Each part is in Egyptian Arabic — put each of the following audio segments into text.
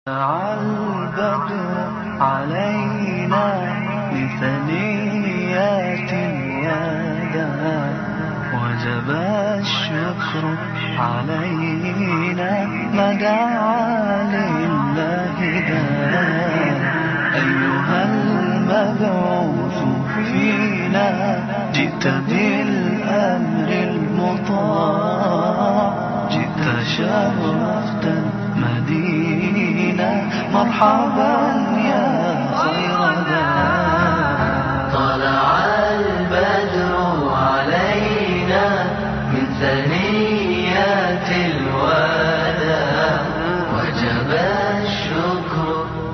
البدر علينا بثنيات يدا وجب الشكر علينا ما دعا لله دا أيها المبعوث فينا جئت بالأمر المطاع جئت شرفت المدينة مرحبا يا خير ذا طلع البدر علينا من ثنيات الوداع وجب الشكر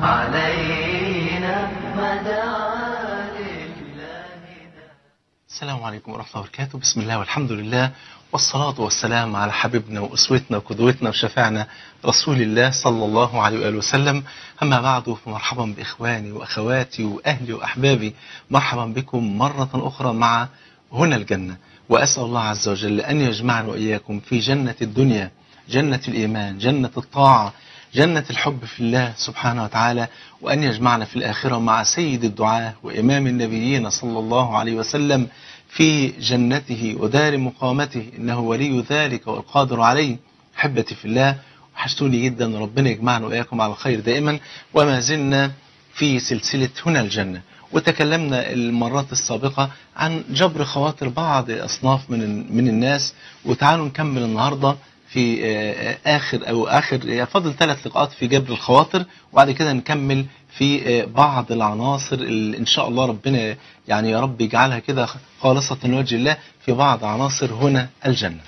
علينا ما دعا لله السلام عليكم ورحمة الله وبركاته بسم الله والحمد لله والصلاة والسلام على حبيبنا وأسوتنا وقدوتنا وشفاعنا رسول الله صلى الله عليه وآله وسلم أما بعد فمرحبا بإخواني وأخواتي وأهلي وأحبابي مرحبا بكم مرة أخرى مع هنا الجنة وأسأل الله عز وجل أن يجمعنا وإياكم في جنة الدنيا جنة الإيمان جنة الطاعة جنة الحب في الله سبحانه وتعالى وأن يجمعنا في الآخرة مع سيد الدعاة وإمام النبيين صلى الله عليه وسلم في جنته ودار مقامته إنه ولي ذلك والقادر عليه أحبتي في الله وحشتوني جدا ربنا يجمعنا وإياكم على الخير دائما وما زلنا في سلسلة هنا الجنة وتكلمنا المرات السابقة عن جبر خواطر بعض أصناف من من الناس وتعالوا نكمل النهاردة في آه، آخر أو آخر فضل ثلاث لقاءات في جبر الخواطر وبعد كده نكمل في آه، بعض العناصر اللي إن شاء الله ربنا يعني يا رب يجعلها كده خالصة لوجه الله في بعض عناصر هنا الجنة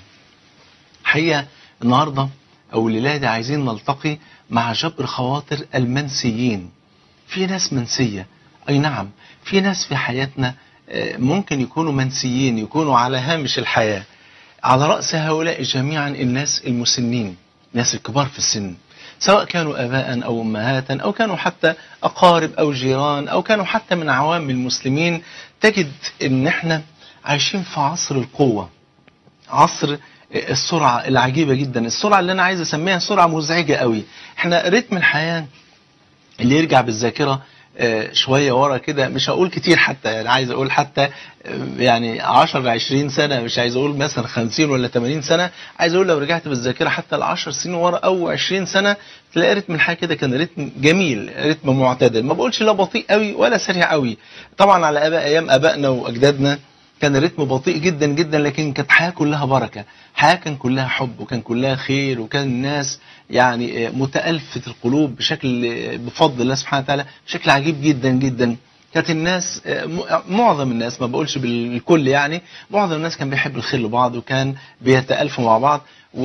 حقيقة النهاردة أو الليلة دي عايزين نلتقي مع جبر خواطر المنسيين في ناس منسية أي نعم في ناس في حياتنا آه، ممكن يكونوا منسيين يكونوا على هامش الحياة على رأس هؤلاء جميعا الناس المسنين الناس الكبار في السن سواء كانوا آباء أو أمهات أو كانوا حتى أقارب أو جيران أو كانوا حتى من عوام المسلمين تجد إن إحنا عايشين في عصر القوة عصر السرعة العجيبة جدا السرعة اللي أنا عايز أسميها سرعة مزعجة قوي إحنا رتم الحياة اللي يرجع بالذاكرة آه، شوية ورا كده مش هقول كتير حتى يعني عايز اقول حتى آه، يعني 10 20 سنة مش عايز اقول مثلا 50 ولا 80 سنة عايز اقول لو رجعت بالذاكرة حتى ل 10 سنين ورا او 20 سنة تلاقي رتم الحياة كده كان رتم جميل رتم معتدل ما بقولش لا بطيء قوي ولا سريع قوي طبعا على اباء ايام ابائنا واجدادنا كان الريتم بطيء جدا جدا لكن كانت حياة كلها بركة حياة كان كلها حب وكان كلها خير وكان الناس يعني آه، متألفة القلوب بشكل آه، بفضل الله سبحانه وتعالى بشكل عجيب جدا جدا كانت الناس آه، م- معظم الناس ما بقولش بالكل يعني معظم الناس كان بيحب الخير لبعض وكان بيتألفوا مع بعض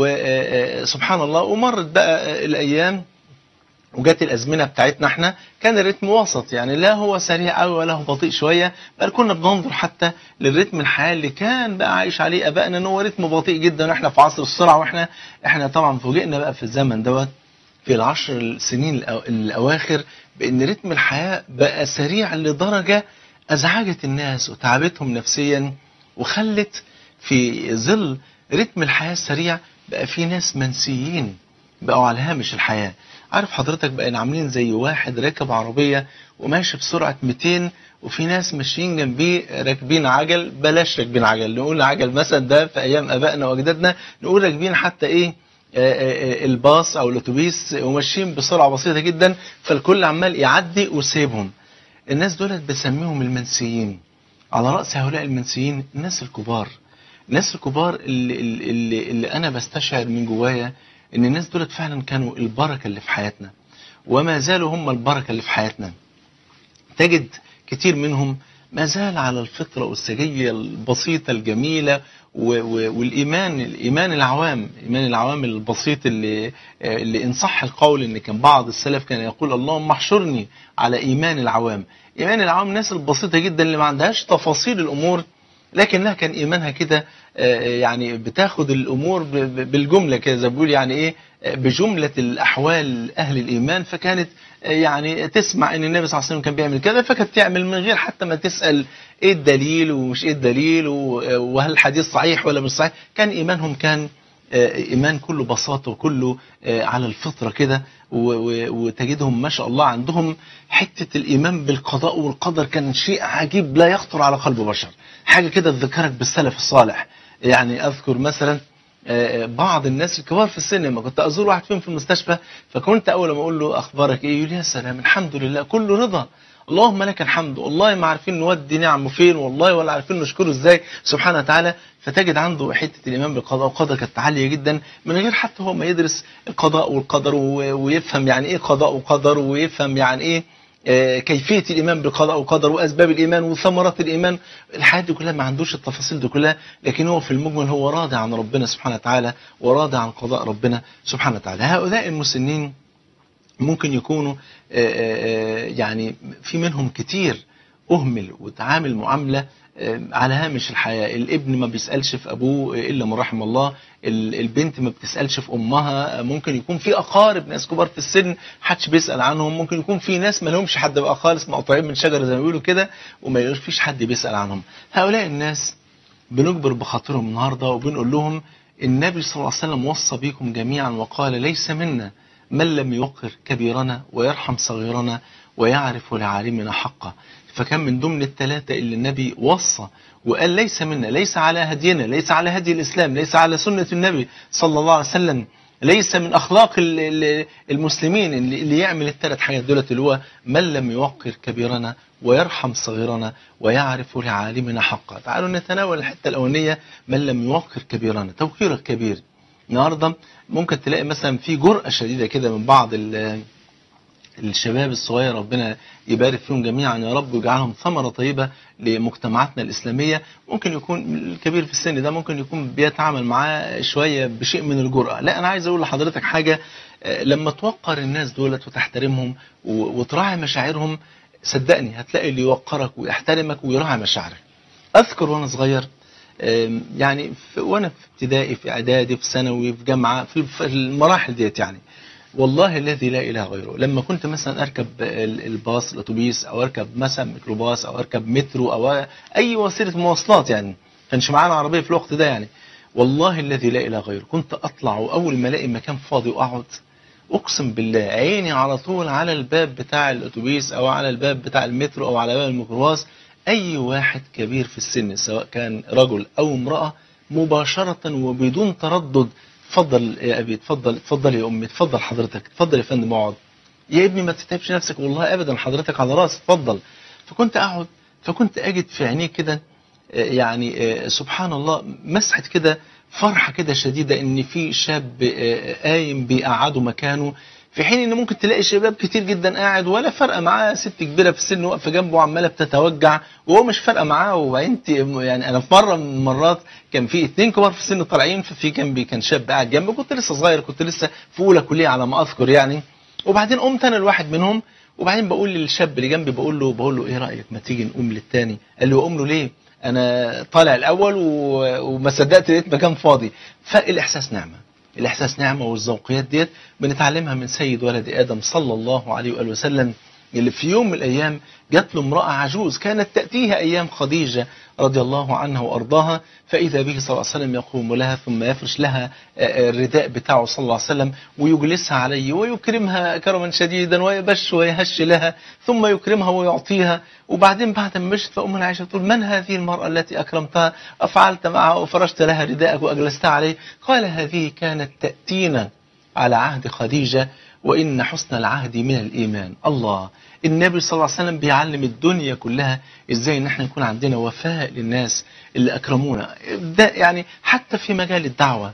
وسبحان الله ومرت بقى آه، الأيام وجات الازمنه بتاعتنا احنا كان الريتم وسط يعني لا هو سريع قوي ولا هو بطيء شويه بل كنا بننظر حتى للريتم الحياه اللي كان بقى عايش عليه ابائنا ان هو ريتم بطيء جدا واحنا في عصر السرعه واحنا احنا طبعا فوجئنا بقى في الزمن دوت في العشر السنين الأو- الاواخر بان رتم الحياه بقى سريع لدرجه ازعجت الناس وتعبتهم نفسيا وخلت في ظل رتم الحياه السريع بقى في ناس منسيين بقوا على هامش الحياه عارف حضرتك بقينا عاملين زي واحد راكب عربيه وماشي بسرعه 200 وفي ناس ماشيين جنبيه راكبين عجل بلاش راكبين عجل نقول عجل مثلا ده في ايام ابائنا واجدادنا نقول راكبين حتى ايه آه، آه، آه، الباص او الاتوبيس وماشيين بسرعه بسيطه جدا فالكل عمال يعدي وسيبهم الناس دولت بسميهم المنسيين على راس هؤلاء المنسيين الناس الكبار الناس الكبار اللي, اللي, اللي انا بستشعر من جوايا ان الناس دولت فعلا كانوا البركه اللي في حياتنا وما زالوا هم البركه اللي في حياتنا تجد كتير منهم ما زال على الفطرة والسجية البسيطة الجميلة و- و- والإيمان الإيمان العوام إيمان العوام البسيط اللي اللي إن صح القول إن كان بعض السلف كان يقول اللهم احشرني على إيمان العوام إيمان العوام الناس البسيطة جدا اللي ما عندهاش تفاصيل الأمور لكنها كان إيمانها كده آه، يعني بتاخد الأمور ب- ب- بالجملة كده زي ما بيقول يعني إيه آه، بجملة الأحوال أهل الإيمان فكانت آه، يعني تسمع إن النبي صلى الله عليه وسلم كان بيعمل كذا فكانت تعمل من غير حتى ما تسأل إيه الدليل ومش إيه الدليل و- وهل الحديث صحيح ولا مش صحيح كان إيمانهم كان آه، إيمان كله بساطة وكله آه، على الفطرة كده و- و- وتجدهم ما شاء الله عندهم حتة الإيمان بالقضاء والقدر كان شيء عجيب لا يخطر على قلب بشر حاجة كده تذكرك بالسلف الصالح يعني أذكر مثلا آه، بعض الناس الكبار في السن لما كنت ازور واحد فيهم في المستشفى فكنت اول ما اقول له اخبارك ايه يقول لي يا سلام الحمد لله كله رضا اللهم لك الحمد والله ما عارفين نودي نعمه فين والله ولا عارفين نشكره ازاي سبحانه وتعالى فتجد عنده حته الايمان بالقضاء والقدر كانت عاليه جدا من غير حتى هو ما يدرس القضاء والقدر و- ويفهم يعني ايه قضاء وقدر ويفهم يعني ايه آه، كيفية الإيمان بالقضاء والقدر وأسباب الإيمان وثمرات الإيمان الحياة دي كلها ما عندوش التفاصيل دي كلها لكن هو في المجمل هو راضي عن ربنا سبحانه وتعالى وراضي عن قضاء ربنا سبحانه وتعالى هؤلاء المسنين ممكن يكونوا آه، آه، آه، يعني في منهم كتير أهمل وتعامل معاملة آه، على هامش الحياة الابن ما بيسألش في أبوه إلا من رحم الله ال- البنت ما بتسألش في أمها ممكن يكون في أقارب ناس كبار في السن حدش بيسأل عنهم ممكن يكون في ناس ما لهمش حد بقى خالص مقطوعين من شجرة زي ما بيقولوا كده وما فيش حد بيسأل عنهم هؤلاء الناس بنجبر بخاطرهم النهارده وبنقول لهم النبي صلى الله عليه وسلم وصى بكم جميعا وقال ليس منا من لم يوقر كبيرنا ويرحم صغيرنا ويعرف لعالمنا حقه فكان من ضمن الثلاثة اللي النبي وصى وقال ليس منا ليس على هدينا ليس على هدي الإسلام ليس على سنة النبي صلى الله عليه وسلم ليس من أخلاق ال- ال- المسلمين اللي اللي يعمل الثلاث حاجات دولت اللي هو من لم يوقر كبيرنا ويرحم صغيرنا ويعرف لعالمنا حقا تعالوا نتناول الحتة الأولانية من لم يوقر كبيرنا توقير الكبير النهارده ممكن تلاقي مثلا في جرأة شديدة كده من بعض ال- الشباب الصغير ربنا يبارك فيهم جميعا يا رب ويجعلهم ثمرة طيبة لمجتمعاتنا الإسلامية ممكن يكون الكبير في السن ده ممكن يكون بيتعامل معاه شوية بشيء من الجرأة لا أنا عايز أقول لحضرتك حاجة آه، لما توقر الناس دولت وتحترمهم و- وتراعي مشاعرهم صدقني هتلاقي اللي يوقرك ويحترمك ويراعي مشاعرك أذكر وأنا صغير آم، يعني في وانا في ابتدائي في اعدادي في ثانوي في جامعه في في المراحل ديت يعني والله الذي لا اله غيره لما كنت مثلا اركب ال- الباص الاتوبيس او اركب مثلا ميكروباص او اركب مترو او اي وسيله مواصلات يعني كانش معانا عربيه في الوقت ده يعني والله الذي لا اله غيره كنت اطلع واول ما الاقي مكان فاضي واقعد اقسم بالله عيني على طول على الباب بتاع الاتوبيس او على الباب بتاع المترو او على باب الميكروباص اي واحد كبير في السن سواء كان رجل او امراه مباشره وبدون تردد اتفضل يا ابي اتفضل اتفضل يا امي اتفضل حضرتك اتفضل يا فندم اقعد يا ابني ما تتعبش نفسك والله ابدا حضرتك على راسي اتفضل فكنت اقعد فكنت اجد في عينيه كده آه، يعني آه، سبحان الله مسحه كده فرحه كده شديده ان في شاب آه، قايم بيقعده مكانه في حين ان ممكن تلاقي شباب كتير جدا قاعد ولا فارقه معاه ست كبيره في السن واقفه جنبه وعماله بتتوجع وهو مش فارقه معاه وبعدين ت- يعني انا في مره من المرات كان في اتنين كبار في السن طالعين ففي جنبي كان شاب قاعد جنبي كنت لسه صغير كنت لسه في اولى كليه على ما اذكر يعني وبعدين قمت انا لواحد منهم وبعدين بقول للشاب اللي جنبي بقول له بقول له ايه رايك ما تيجي نقوم للتاني قال لي اقوم له ليه انا طالع الاول و... وما صدقت لقيت مكان فاضي فالاحساس نعمه الاحساس نعمه والذوقيات ديت بنتعلمها من سيد ولد ادم صلى الله عليه واله وسلم اللي في يوم من الايام جات له امراه عجوز كانت تاتيها ايام خديجه رضي الله عنها وارضاها فاذا به صلى الله عليه وسلم يقوم لها ثم يفرش لها آه، آه، الرداء بتاعه صلى الله عليه وسلم ويجلسها عليه ويكرمها كرما شديدا ويبش ويهش لها ثم يكرمها ويعطيها وبعدين بعد ما مشت فأمنا عائشة تقول من هذه المرأة التي أكرمتها أفعلت معها وفرشت لها رداءك وأجلستها عليه قال هذه كانت تأتينا على عهد خديجة وإن حسن العهد من الإيمان الله النبي صلى الله عليه وسلم بيعلم الدنيا كلها إزاي إن احنا يكون عندنا وفاء للناس اللي أكرمونا ده يعني حتى في مجال الدعوة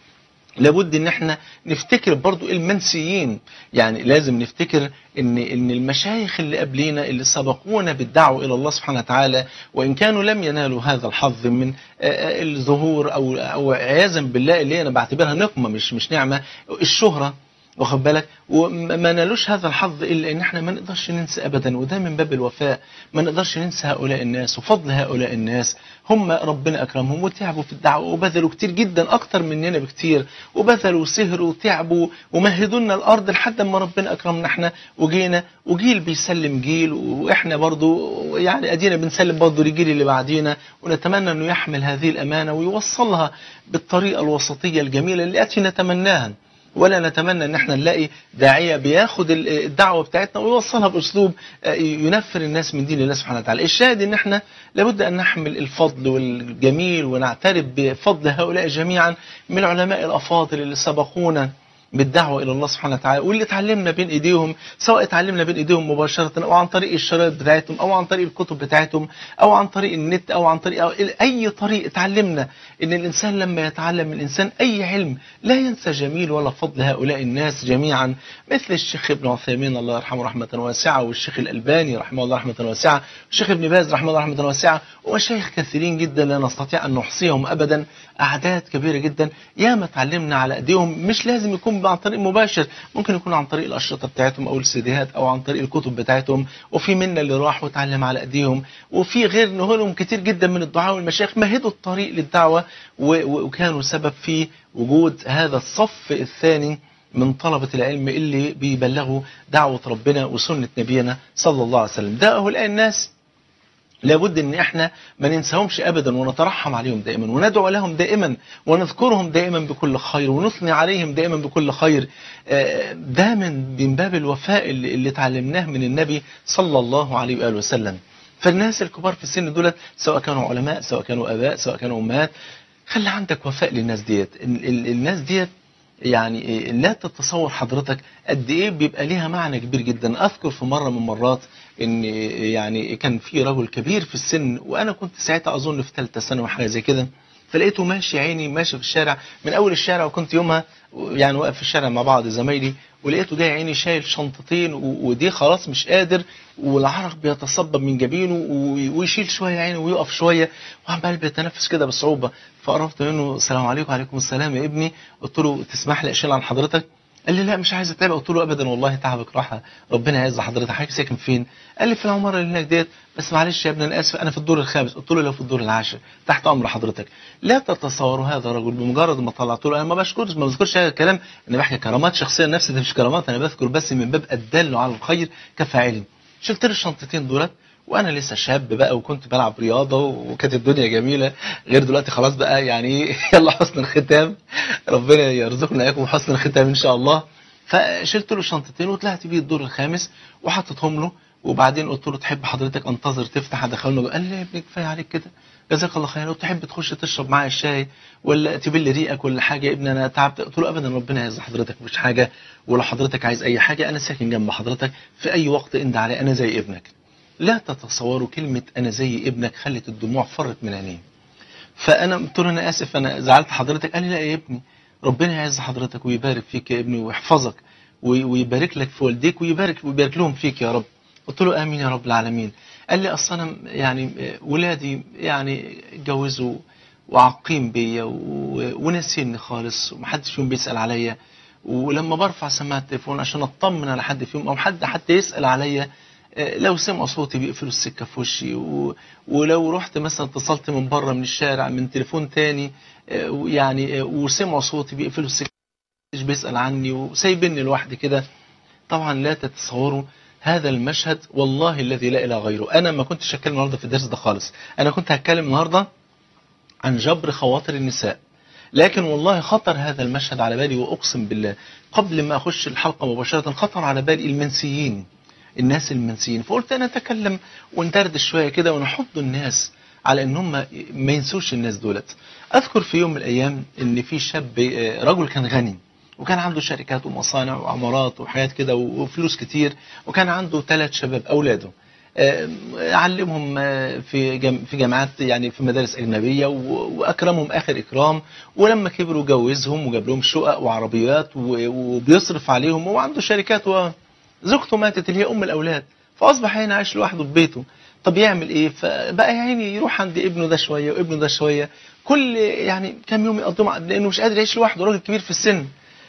لابد ان احنا نفتكر برضو المنسيين يعني لازم نفتكر ان ان المشايخ اللي قبلينا اللي سبقونا بالدعوه الى الله سبحانه وتعالى وان كانوا لم ينالوا هذا الحظ من آه، آه، الظهور او او عياذا بالله اللي انا بعتبرها نقمه مش مش نعمه الشهره واخد بالك وما نالوش هذا الحظ الا ان احنا ما نقدرش ننسى ابدا وده من باب الوفاء ما نقدرش ننسى هؤلاء الناس وفضل هؤلاء الناس هم ربنا اكرمهم وتعبوا في الدعوه وبذلوا كتير جدا اكتر مننا بكتير وبذلوا وسهروا وتعبوا ومهدوا لنا الارض لحد ما ربنا اكرمنا احنا وجينا وجيل بيسلم جيل واحنا برضو يعني ادينا بنسلم برضو للجيل اللي بعدينا ونتمنى انه يحمل هذه الامانه ويوصلها بالطريقه الوسطيه الجميله اللي اتي نتمناها ولا نتمنى ان احنا نلاقي داعيه بياخد ال- الدعوه بتاعتنا ويوصلها باسلوب آه، ينفر الناس من دين الله سبحانه وتعالى الشاهد ان احنا لابد ان نحمل الفضل والجميل ونعترف بفضل هؤلاء جميعا من العلماء الافاضل اللي سبقونا بالدعوة إلى الله سبحانه وتعالى واللي اتعلمنا بين إيديهم سواء اتعلمنا بين إيديهم مباشرة أو عن طريق الشرايط بتاعتهم أو عن طريق الكتب بتاعتهم أو عن طريق النت أو عن طريق أو أي طريق اتعلمنا إن الإنسان لما يتعلم الإنسان أي علم لا ينسى جميل ولا فضل هؤلاء الناس جميعا مثل الشيخ ابن عثيمين الله يرحمه رحمة واسعة والشيخ الألباني رحمه الله رحمة واسعة والشيخ ابن باز رحمه الله رحمة واسعة ومشايخ كثيرين جدا لا نستطيع أن نحصيهم أبدا أعداد كبيرة جدا ياما اتعلمنا على أيديهم مش لازم يكون عن طريق مباشر ممكن يكون عن طريق الأشرطة بتاعتهم أو السيديهات أو عن طريق الكتب بتاعتهم وفي منا اللي راح واتعلم على أيديهم وفي غير نهولهم كتير جدا من الدعاء والمشايخ مهدوا الطريق للدعوة و- و- وكانوا سبب في وجود هذا الصف الثاني من طلبة العلم اللي بيبلغوا دعوة ربنا وسنة نبينا صلى الله عليه وسلم ده هؤلاء الناس لابد ان احنا ما ننساهمش ابدا ونترحم عليهم دائما وندعو لهم دائما ونذكرهم دائما بكل خير ونثني عليهم دائما بكل خير آه، ده من من باب الوفاء اللي اللي اتعلمناه من النبي صلى الله عليه واله وسلم فالناس الكبار في السن دولت سواء كانوا علماء سواء كانوا اباء سواء كانوا امهات خلي عندك وفاء للناس ديت ال- ال- الناس ديت يعني إيه، لا تتصور حضرتك قد ايه بيبقى ليها معنى كبير جدا اذكر في مره من المرات ان يعني كان في رجل كبير في السن وانا كنت ساعتها اظن في ثالثه ثانوي حاجه زي كده فلقيته ماشي عيني ماشي في الشارع من اول الشارع وكنت يومها يعني واقف في الشارع مع بعض زمايلي ولقيته جاي عيني شايل شنطتين و- ودي خلاص مش قادر والعرق بيتصبب من جبينه و- ويشيل شويه عينه ويقف شويه وعمال بيتنفس كده بصعوبه فقربت منه السلام عليكم وعليكم السلام يا ابني قلت له تسمح لي اشيل عن حضرتك قال لي لا مش عايز اتعب قلت له ابدا والله تعبك راحه ربنا يعز حضرتك حضرتك ساكن فين قال لي في العماره اللي هناك ديت بس معلش يا ابني انا اسف انا في الدور الخامس قلت له لو في الدور العاشر تحت امر حضرتك لا تتصوروا هذا الرجل بمجرد ما طلعت له انا ما بشكرش ما بذكرش هذا الكلام انا بحكي كرامات شخصيه نفسي ده مش كرامات انا بذكر بس من باب الدل على الخير كفاعل شلت له الشنطتين دولت وانا لسه شاب بقى وكنت بلعب رياضه وكانت الدنيا جميله غير دلوقتي خلاص بقى يعني يلا حسن الختام ربنا يرزقنا اياكم حسن الختام ان شاء الله فشلت له الشنطتين وطلعت بيه الدور الخامس وحطيتهم له وبعدين قلت له تحب حضرتك انتظر تفتح ادخله قال لي يا ابني كفايه عليك كده جزاك الله خير لو تحب تخش تشرب معايا الشاي ولا تبل ريقك ولا حاجه يا ابني انا تعبت قلت له ابدا ربنا يعز حضرتك مش حاجه ولو حضرتك عايز اي حاجه انا ساكن جنب حضرتك في اي وقت انت علي انا زي ابنك لا تتصوروا كلمه انا زي ابنك خلت الدموع فرت من عينيه فانا قلت له انا اسف انا زعلت حضرتك قال لي لا يا ابني ربنا يعز حضرتك ويبارك فيك يا ابني ويحفظك وي- ويبارك لك في والديك ويبارك ويبارك لهم فيك يا رب قلت له امين يا رب العالمين قال لي اصل انا يعني آه، ولادي يعني اتجوزوا وعاقين بيا و- وناسيني خالص ومحدش فيهم بيسال عليا ولما برفع سماعه التليفون عشان اطمن على حد فيهم او حد حتى يسال عليا آه، لو سمعوا صوتي بيقفلوا السكه في وشي و... ولو رحت مثلا اتصلت من بره من الشارع من تليفون تاني آه، يعني آه، وسمعوا صوتي بيقفلوا السكه مش بيسال عني وسايبني لوحدي كده طبعا لا تتصوروا هذا المشهد والله الذي لا اله غيره انا ما كنتش هتكلم النهارده في الدرس ده خالص انا كنت هتكلم النهارده عن جبر خواطر النساء لكن والله خطر هذا المشهد على بالي واقسم بالله قبل ما اخش الحلقه مباشره خطر على بالي المنسيين الناس المنسيين فقلت انا اتكلم وندردش شويه كده ونحض الناس على ان هم ما ينسوش الناس دولت اذكر في يوم من الايام ان في شاب آه، رجل كان غني وكان عنده شركات ومصانع وعمارات وحاجات كده وفلوس كتير وكان عنده ثلاث شباب اولاده آه، علمهم آه، في جم- في جامعات يعني في مدارس اجنبيه و- واكرمهم اخر اكرام ولما كبروا جوزهم وجاب لهم شقق وعربيات و- وبيصرف عليهم وعنده شركات وزوجته ماتت اللي هي ام الاولاد فاصبح هنا عايش لوحده في بيته طب يعمل ايه فبقى يا عيني يروح عند ابنه ده شويه وابنه ده شويه كل يعني كام يوم يقضيهم ع- لانه مش قادر يعيش لوحده راجل كبير في السن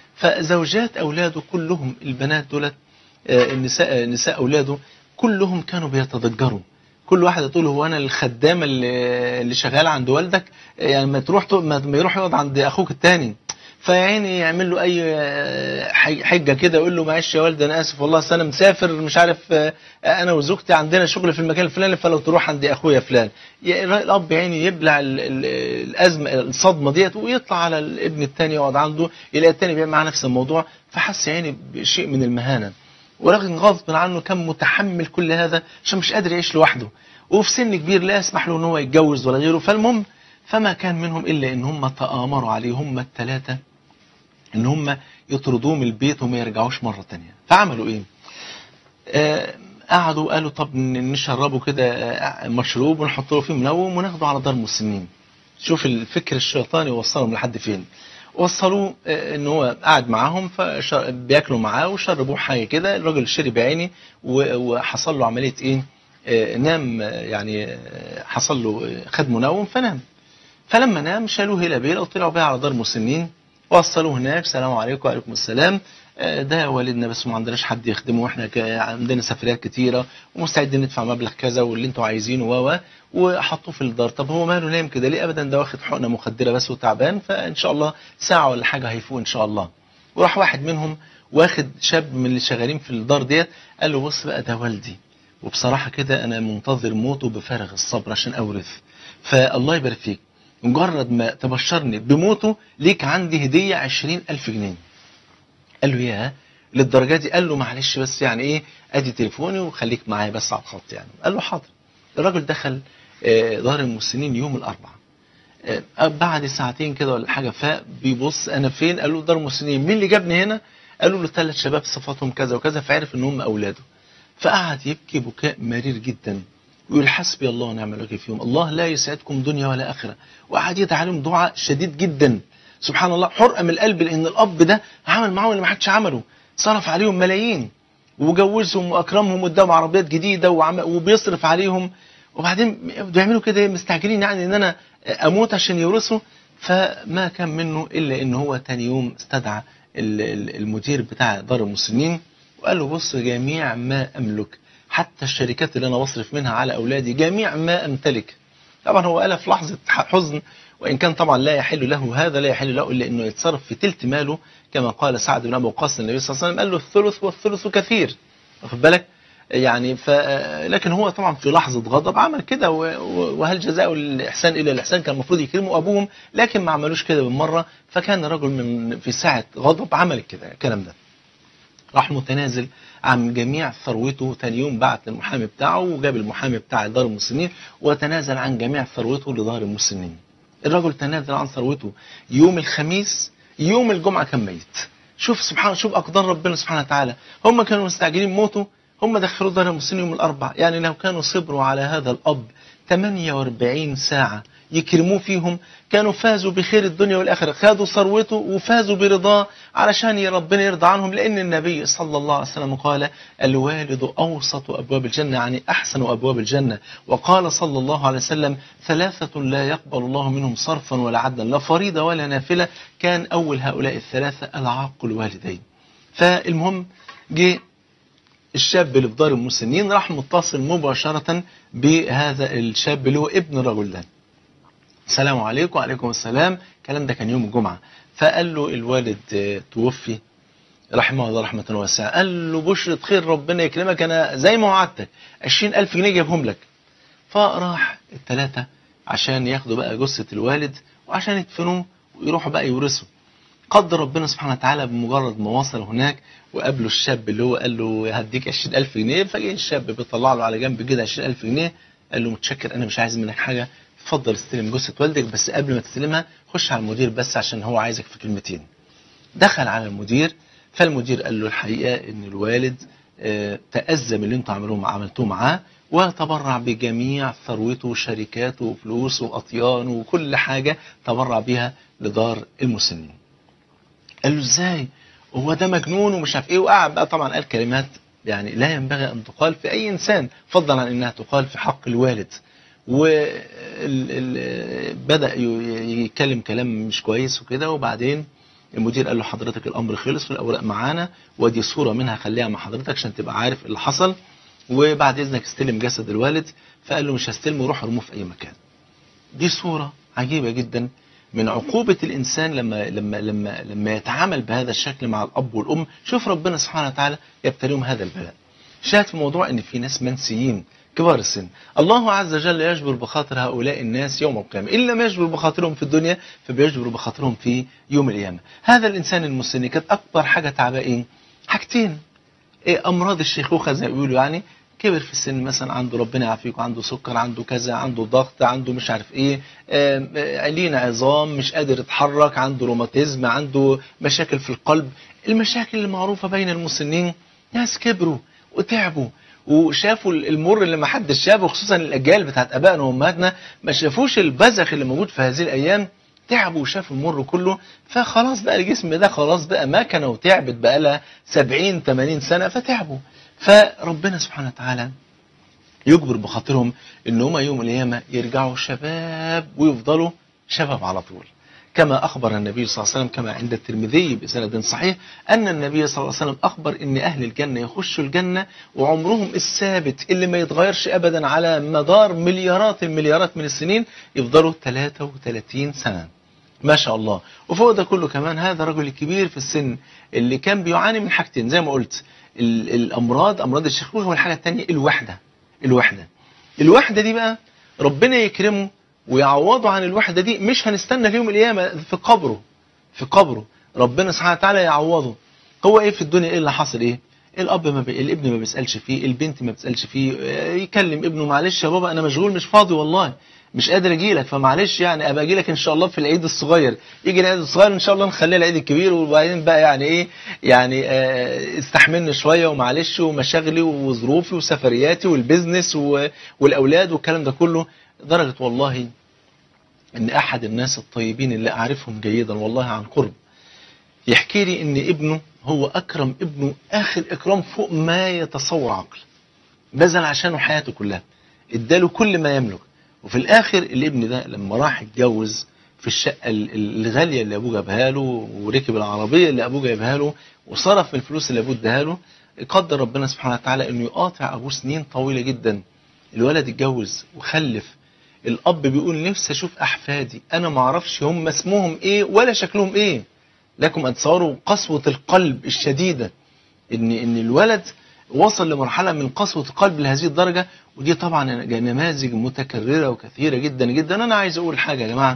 فزوجات اولاده كلهم البنات دولت آه، النساء نساء اولاده كلهم كانوا بيتضجروا كل واحده تقول هو انا الخدامه اللي اللي شغاله عند والدك آه، يعني ما تروح تق- ما ما يروح يقعد عند اخوك التاني فيعني يعمل له اي آه، حج- حجه كده يقول له معلش يا والد انا اسف والله أصل انا مسافر مش عارف آه، انا وزوجتي عندنا شغل في المكان الفلاني فلو تروح عند اخويا فلان ي- الاب يعني يبلع ال- ال- الازمه الصدمه ديت ويطلع على الابن الثاني يقعد عنده يلاقي الثاني بيعمل معاه نفس الموضوع فحس يعني بشيء من المهانه ورغم غصب عنه كان متحمل كل هذا عشان مش قادر يعيش لوحده وفي سن كبير لا يسمح له ان هو يتجوز ولا غيره فالمهم فما كان منهم الا ان هم تآمروا عليه هم الثلاثه ان هم يطردوه من البيت وما يرجعوش مره تانية فعملوا ايه آه قعدوا قالوا طب ن- نشربه كده آه، مشروب ونحط له فيه منوم وناخده على دار مسنين شوف الفكر الشيطاني وصلهم لحد فين وصلوه آه، ان هو قاعد معاهم فبياكلوا معاه وشربوه حاجه كده الراجل شرب عيني و- وحصل له عمليه ايه آه، نام آه، يعني آه، حصل له آه، خد منوم فنام فلما نام شالوه الى بيلا وطلعوا بيه على دار مسنين وصلوه هناك سلام عليكم وعليكم السلام آه، ده والدنا بس ما عندناش حد يخدمه واحنا ك- عندنا سفريات كتيره ومستعدين ندفع مبلغ كذا واللي انتوا عايزينه و و وحطوه في الدار طب هو ماله نايم كده ليه ابدا ده واخد حقنه مخدره بس وتعبان فان شاء الله ساعه ولا حاجه هيفوق ان شاء الله وراح واحد منهم واخد شاب من اللي شغالين في الدار ديت قال له بص بقى ده والدي وبصراحه كده انا منتظر موته بفارغ الصبر عشان اورث فالله يبارك فيك مجرد ما تبشرني بموته ليك عندي هديه عشرين ألف جنيه قال له يا للدرجه دي قال له معلش بس يعني ايه ادي تليفوني وخليك معايا بس على الخط يعني قال له حاضر الراجل دخل آه، دار المسنين يوم الاربعاء آه، بعد ساعتين كده ولا حاجه فبيبص انا فين قال له دار المسنين مين اللي جابني هنا قالوا له ثلاث شباب صفاتهم كذا وكذا فعرف ان هم اولاده فقعد يبكي بكاء مرير جدا ويقول حسبي الله ونعم الوكيل فيهم الله لا يسعدكم دنيا ولا اخره وقعد يدعي عليهم دعاء شديد جدا سبحان الله حرقه من القلب لان الاب ده عمل معاهم اللي ما حدش عمله صرف عليهم ملايين وجوزهم واكرمهم واداهم عربيات جديده وعم- وبيصرف عليهم وبعدين بيعملوا كده مستعجلين يعني ان انا اموت عشان يورثوا فما كان منه الا ان هو تاني يوم استدعى ال- ال- المدير بتاع دار المسنين وقال له بص جميع ما املك حتى الشركات اللي انا بصرف منها على اولادي جميع ما امتلك طبعا هو قالها في لحظه حزن وان كان طبعا لا يحل له هذا لا يحل له الا انه يتصرف في تلت ماله كما قال سعد بن ابي وقاص النبي صلى الله عليه وسلم قال له الثلث والثلث كثير واخد بالك يعني ف لكن هو طبعا في لحظه غضب عمل كده و- و- وهل جزاء الاحسان الا الاحسان كان المفروض يكرموا ابوهم لكن ما عملوش كده بالمره فكان رجل من في ساعه غضب عمل كده الكلام ده راح متنازل عن جميع ثروته تاني يوم بعت للمحامي بتاعه وجاب المحامي بتاع دار المسنين وتنازل عن جميع ثروته لدار المسنين الرجل تنازل عن ثروته يوم الخميس يوم الجمعة كان ميت شوف سبحان شوف أقدار ربنا سبحانه وتعالى هم كانوا مستعجلين موته هم دخلوا دار المسنين يوم الأربع يعني لو كانوا صبروا على هذا الأب 48 ساعة يكرموه فيهم كانوا فازوا بخير الدنيا والآخرة خدوا ثروته وفازوا برضاه علشان يا ربنا يرضى عنهم لأن النبي صلى الله عليه وسلم قال الوالد أوسط أبواب الجنة يعني أحسن أبواب الجنة وقال صلى الله عليه وسلم ثلاثة لا يقبل الله منهم صرفا ولا عدلا لا فريضة ولا نافلة كان أول هؤلاء الثلاثة العاق الوالدين فالمهم جه الشاب اللي في دار المسنين راح متصل مباشرة بهذا الشاب اللي هو ابن الرجل ده السلام عليكم وعليكم السلام الكلام ده كان يوم الجمعة فقال له الوالد آه، توفي رحمه الله رحمة واسعة قال له بشرة خير ربنا يكرمك أنا زي ما وعدتك 20000 جنيه جابهم لك فراح الثلاثة عشان ياخدوا بقى جثة الوالد وعشان يدفنوه ويروحوا بقى يورثوا قدر ربنا سبحانه وتعالى بمجرد ما وصل هناك وقابله الشاب اللي هو قال له هديك 20000 جنيه فجأة الشاب بيطلع له على جنب كده 20000 جنيه قال له متشكر انا مش عايز منك حاجه اتفضل استلم جثه والدك بس قبل ما تستلمها خش على المدير بس عشان هو عايزك في كلمتين دخل على المدير فالمدير قال له الحقيقه ان الوالد آه، تأذى من اللي انتوا عملوه عملتوه معاه وتبرع بجميع ثروته وشركاته وفلوسه واطيانه وكل حاجه تبرع بها لدار المسنين. قال له ازاي؟ هو ده مجنون ومش عارف ايه وقعد بقى طبعا قال كلمات يعني لا ينبغي ان تقال في اي انسان فضلا عن انها تقال في حق الوالد. وبدأ يتكلم كلام مش كويس وكده وبعدين المدير قال له حضرتك الامر خلص والاوراق معانا ودي صوره منها خليها مع حضرتك عشان تبقى عارف اللي حصل وبعد اذنك استلم جسد الوالد فقال له مش هستلمه روح ارموه في اي مكان. دي صوره عجيبه جدا من عقوبة الإنسان لما لما لما لما يتعامل بهذا الشكل مع الأب والأم شوف ربنا سبحانه وتعالى يبتليهم هذا البلاء شاهد في موضوع إن في ناس منسيين كبار السن الله عز وجل يجبر بخاطر هؤلاء الناس يوم القيامة إن لم يجبر بخاطرهم في الدنيا فبيجبر بخاطرهم في يوم القيامة هذا الإنسان المسن كانت أكبر حاجة تعباه إيه حاجتين إيه أمراض الشيخوخة زي ما بيقولوا يعني كبر في السن مثلا عنده ربنا يعافيك عنده سكر عنده كذا عنده ضغط عنده مش عارف ايه آم، آه، لين عظام مش قادر يتحرك عنده روماتيزم عنده مشاكل في القلب المشاكل المعروفة بين المسنين ناس كبروا وتعبوا وشافوا المر اللي ما حدش شافه خصوصا الاجيال بتاعت ابائنا وامهاتنا ما شافوش البذخ اللي موجود في هذه الايام تعبوا وشافوا المر كله فخلاص بقى الجسم ده خلاص بقى مكنه وتعبت بقى لها 70 80 سنه فتعبوا فربنا سبحانه وتعالى يجبر بخاطرهم ان هم يوم القيامه يرجعوا شباب ويفضلوا شباب على طول كما اخبر النبي صلى الله عليه وسلم كما عند الترمذي بسند صحيح ان النبي صلى الله عليه وسلم اخبر ان اهل الجنه يخشوا الجنه وعمرهم الثابت اللي ما يتغيرش ابدا على مدار مليارات المليارات من السنين يفضلوا 33 سنه ما شاء الله وفوق ده كله كمان هذا الرجل الكبير في السن اللي كان بيعاني من حاجتين زي ما قلت ال- الامراض امراض الشيخوخه والحاجه الثانيه الوحده الوحده الوحده دي بقى ربنا يكرمه ويعوضه عن الوحده دي مش هنستنى ليوم القيامه في قبره في قبره ربنا سبحانه وتعالى يعوضه هو ايه في الدنيا ايه اللي حصل ايه الاب ما بي... الابن ما بيسالش فيه البنت ما بتسالش فيه آه، يكلم ابنه معلش يا بابا انا مشغول مش فاضي والله مش قادر اجي لك فمعلش يعني ابقى اجي لك ان شاء الله في العيد الصغير يجي العيد الصغير ان شاء الله نخليه العيد الكبير وبعدين بقى يعني ايه يعني آه، استحملني شويه ومعلش ومشاغلي وظروفي وسفرياتي والبيزنس و... والاولاد والكلام ده كله درجه والله ان احد الناس الطيبين اللي اعرفهم جيدا والله عن قرب يحكي لي ان ابنه هو اكرم ابنه اخر اكرام فوق ما يتصور عقل بذل عشانه حياته كلها اداله كل ما يملك وفي الاخر الابن ده لما راح اتجوز في الشقه ال- ال- الغاليه اللي ابوه جابها له وركب العربيه اللي ابوه جايبها له وصرف من الفلوس اللي ابوه اداها له قدر ربنا سبحانه وتعالى انه يقاطع ابوه سنين طويله جدا الولد اتجوز وخلف الاب بيقول نفسي اشوف احفادي انا ما اعرفش هم اسمهم ايه ولا شكلهم ايه لكم ان تصوروا قسوه القلب الشديده ان ان الولد وصل لمرحله من قسوه القلب لهذه الدرجه ودي طبعا نماذج متكرره وكثيره جدا جدا انا عايز اقول حاجه يا جماعه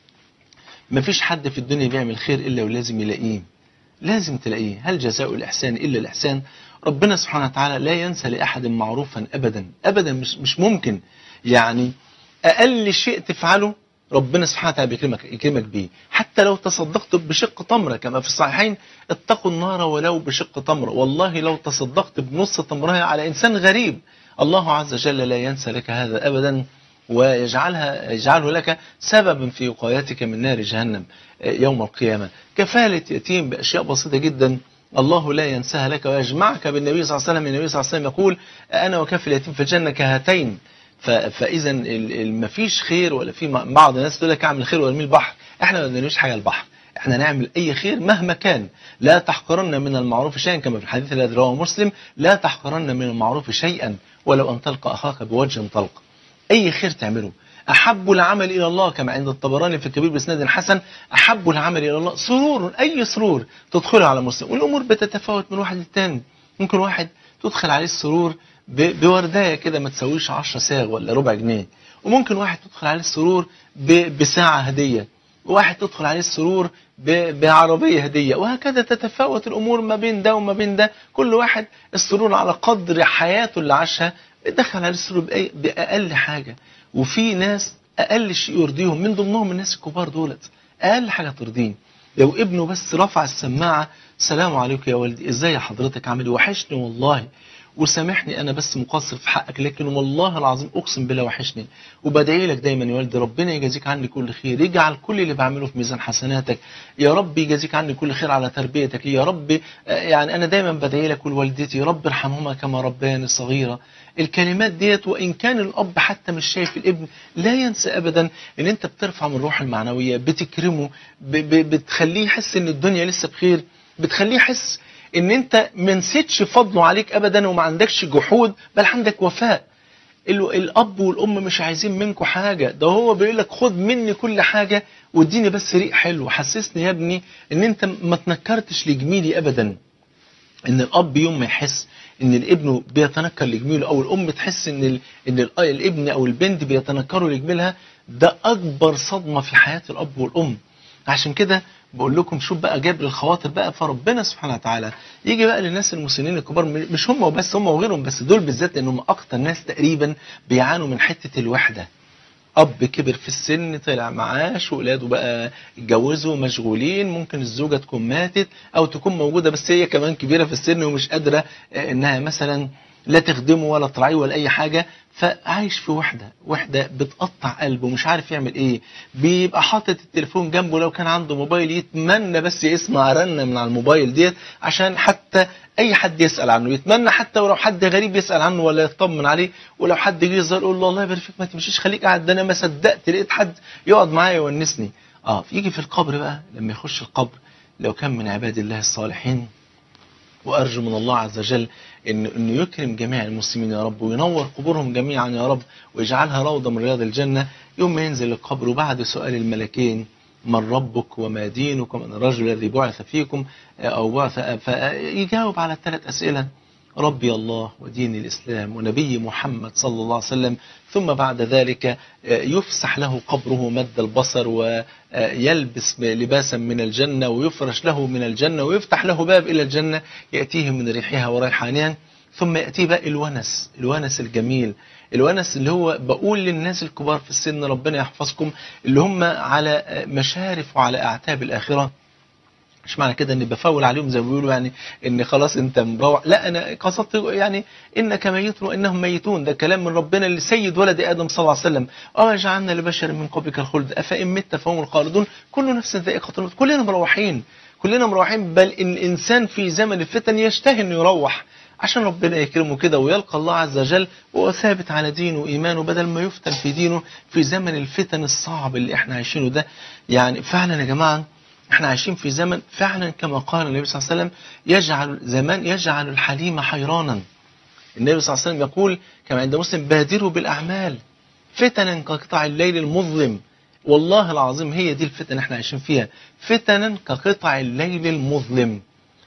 مفيش حد في الدنيا بيعمل خير الا ولازم يلاقيه لازم تلاقيه هل جزاء الإحسان إلا الإحسان ربنا سبحانه وتعالى لا ينسى لأحد معروفا أبدا أبدا مش, مش ممكن يعني أقل شيء تفعله ربنا سبحانه وتعالى بيكرمك يكرمك بيه حتى لو تصدقت بشق تمرة كما في الصحيحين اتقوا النار ولو بشق تمرة والله لو تصدقت بنص تمرة على إنسان غريب الله عز وجل لا ينسى لك هذا أبدا ويجعلها يجعله لك سببا في وقايتك من نار جهنم يوم القيامة كفالة يتيم بأشياء بسيطة جدا الله لا ينساها لك ويجمعك بالنبي صلى الله عليه وسلم النبي صلى الله عليه وسلم يقول أنا وكفل اليتيم في الجنة كهاتين فإذا ما فيش خير ولا في بعض الناس تقول لك اعمل خير وارمي البحر احنا ما بنرميش حاجة البحر احنا نعمل اي خير مهما كان لا تحقرن من المعروف شيئا كما في الحديث الذي رواه مسلم لا تحقرن من المعروف شيئا ولو ان تلقى اخاك بوجه طلق اي خير تعمله احب العمل الى الله كما عند الطبراني في الكبير باسناد حسن احب العمل الى الله سرور اي سرور تدخله على مسلم والامور بتتفاوت من واحد للتاني ممكن واحد تدخل عليه السرور بوردايه كده ما تسويش 10 ساغ ولا ربع جنيه وممكن واحد تدخل عليه السرور بساعه هديه وواحد تدخل عليه السرور بعربية هدية وهكذا تتفاوت الأمور ما بين ده وما بين ده كل واحد السرور على قدر حياته اللي عاشها بيدخل عليه السرور بأقل حاجة وفي ناس أقل شيء يرضيهم من ضمنهم الناس الكبار دولت أقل حاجة ترضيه لو ابنه بس رفع السماعة سلام عليكم يا والدي ازاي حضرتك عامل وحشني والله وسامحني انا بس مقصر في حقك لكن والله العظيم اقسم بالله وحشني وبدعي لك دايما يا والدي ربنا يجازيك عني كل خير يجعل كل اللي بعمله في ميزان حسناتك يا رب يجازيك عني كل خير على تربيتك يا رب يعني انا دايما بدعي لك ولوالدتي رب ارحمهما كما ربياني صغيره الكلمات ديت وان كان الاب حتى مش شايف الابن لا ينسى ابدا ان انت بترفع من الروح المعنويه بتكرمه بتخليه يحس ان الدنيا لسه بخير بتخليه يحس ان انت ما نسيتش فضله عليك ابدا وما عندكش جحود بل عندك وفاء ال- الاب والام مش عايزين منكم حاجه ده هو بيقول لك خد مني كل حاجه واديني بس ريق حلو حسسني يا ابني ان انت ما تنكرتش لجميلي ابدا ان الاب يوم ما يحس ان الابن بيتنكر لجميله او الام تحس ان ال... ان ال... الابن او البنت بيتنكروا لجميلها ده اكبر صدمه في حياه الاب والام عشان كده بقول لكم شوف بقى جابر الخواطر بقى فربنا سبحانه وتعالى يجي بقى للناس المسنين الكبار م- مش هم وبس هم وغيرهم بس دول بالذات لانهم اكتر ناس تقريبا بيعانوا من حته الوحده اب كبر في السن طلع معاش واولاده بقى اتجوزوا مشغولين ممكن الزوجه تكون ماتت او تكون موجوده بس هي كمان كبيره في السن ومش قادره آه، انها مثلا لا تخدمه ولا تراعيه ولا اي حاجه فعايش في وحده وحده بتقطع قلبه مش عارف يعمل ايه بيبقى حاطط التليفون جنبه لو كان عنده موبايل يتمنى بس يسمع رنه من على الموبايل ديت عشان حتى اي حد يسال عنه يتمنى حتى ولو حد غريب يسال عنه ولا يطمن عليه ولو حد جه يظهر يقول له الله يبارك فيك ما تمشيش خليك قاعد ده انا ما صدقت لقيت حد يقعد معايا يونسني اه يجي في القبر بقى لما يخش القبر لو كان من عباد الله الصالحين وارجو من الله عز وجل ان انه يكرم جميع المسلمين يا رب وينور قبورهم جميعا يا رب ويجعلها روضه من رياض الجنه يوم ما ينزل القبر وبعد سؤال الملكين من ربك وما دينك ومن الرجل الذي بعث فيكم او بعث فيجاوب على الثلاث اسئله ربي الله ودين الإسلام ونبي محمد صلى الله عليه وسلم ثم بعد ذلك يفسح له قبره مد البصر ويلبس لباسا من الجنة ويفرش له من الجنة ويفتح له باب إلى الجنة يأتيه من ريحها وريحانها ثم يأتي بقى الونس الونس الجميل الونس اللي هو بقول للناس الكبار في السن ربنا يحفظكم اللي هم على مشارف وعلى أعتاب الآخرة مش معنى كده اني بفول عليهم زي ما بيقولوا يعني ان خلاص انت مروح لا انا قصدت يعني انك ميت وانهم ميتون ده كلام من ربنا لسيد ولد ادم صلى الله عليه وسلم اه جعلنا لبشر من قبلك الخلد افان مت فهم الخالدون كل نفس ذائقه الموت كلنا مروحين كلنا مروحين بل ان الانسان في زمن الفتن يشتهي انه يروح عشان ربنا يكرمه كده ويلقى الله عز وجل وهو ثابت على دينه وإيمانه بدل ما يفتن في دينه في زمن الفتن الصعب اللي احنا عايشينه ده يعني فعلا يا جماعه احنا عايشين في زمن فعلا كما قال النبي صلى الله عليه وسلم يجعل زمان يجعل الحليم حيرانا النبي صلى الله عليه وسلم يقول كما عند مسلم بادروا بالأعمال فتنا كقطع الليل المظلم والله العظيم هي دي الفتن احنا عايشين فيها فتنا كقطع الليل المظلم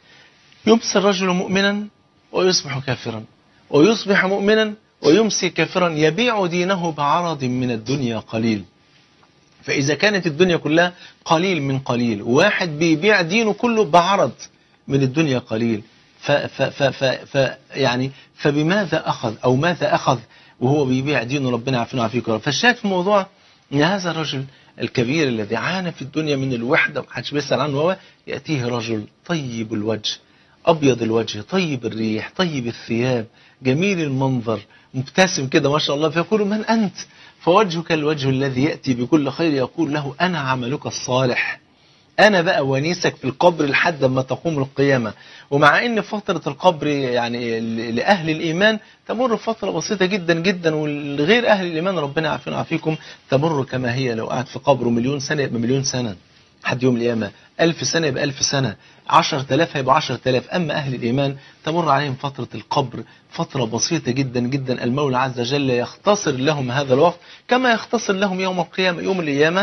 يمسي الرجل مؤمنا ويصبح كافرا ويصبح مؤمنا ويمسي كافرا يبيع دينه بعرض من الدنيا قليل فإذا كانت الدنيا كلها قليل من قليل واحد بيبيع دينه كله بعرض من الدنيا قليل ف ف ف ف ف يعني فبماذا أخذ أو ماذا أخذ وهو بيبيع دينه ربنا يعافينا ويعافيكم فالشاهد في الموضوع أن هذا الرجل الكبير الذي عانى في الدنيا من الوحدة ومحدش بيسأل عنه هو يأتيه رجل طيب الوجه أبيض الوجه طيب الريح طيب الثياب جميل المنظر مبتسم كده ما شاء الله فيقول من أنت فوجهك الوجه الذي يأتي بكل خير يقول له أنا عملك الصالح أنا بقى ونيسك في القبر لحد ما تقوم القيامة ومع أن فترة القبر يعني لأهل الإيمان تمر فترة بسيطة جدا جدا ولغير أهل الإيمان ربنا يعافينا ويعافيكم تمر كما هي لو قعد في قبره مليون سنة يبقى مليون سنة حد يوم القيامة ألف سنة يبقى ألف سنة عشر تلاف هيبقى عشر تلاف أما أهل الإيمان تمر عليهم فترة القبر فترة بسيطة جدا جدا المولى عز وجل يختصر لهم هذا الوقت كما يختصر لهم يوم القيامة يوم القيامة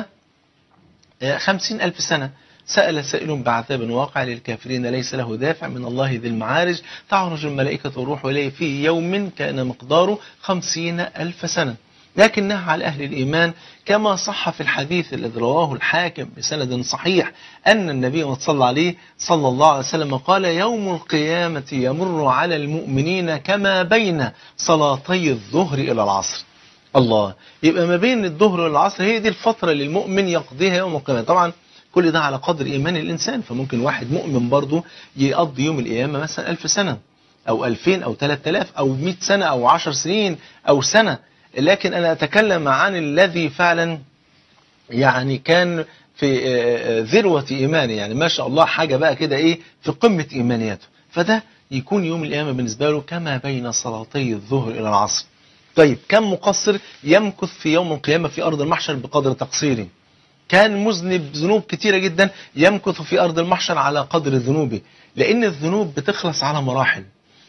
خمسين ألف سنة سأل سائل بعذاب واقع للكافرين ليس له دافع من الله ذي المعارج تعرج الملائكة والروح إليه في يوم كان مقداره خمسين ألف سنة لكنها على أهل الإيمان كما صح في الحديث الذي رواه الحاكم بسند صحيح أن النبي صلى عليه صلى الله عليه وسلم قال يوم القيامة يمر على المؤمنين كما بين صلاتي الظهر إلى العصر الله يبقى ما بين الظهر والعصر هي دي الفترة اللي المؤمن يقضيها يوم القيامة طبعا كل ده على قدر إيمان الإنسان فممكن واحد مؤمن برضه يقضي يوم القيامة مثلا ألف سنة أو ألفين أو ثلاثة آلاف أو مئة سنة أو عشر سنين أو سنة لكن أنا أتكلم عن الذي فعلا يعني كان في ذروة إيمانه يعني ما شاء الله حاجة بقى كده إيه في قمة إيمانياته فده يكون يوم القيامة بالنسبة له كما بين صلاتي الظهر إلى العصر طيب كم مقصر يمكث في يوم القيامة في أرض المحشر بقدر تقصيره كان مذنب ذنوب كتيرة جدا يمكث في أرض المحشر على قدر ذنوبه لأن الذنوب بتخلص على مراحل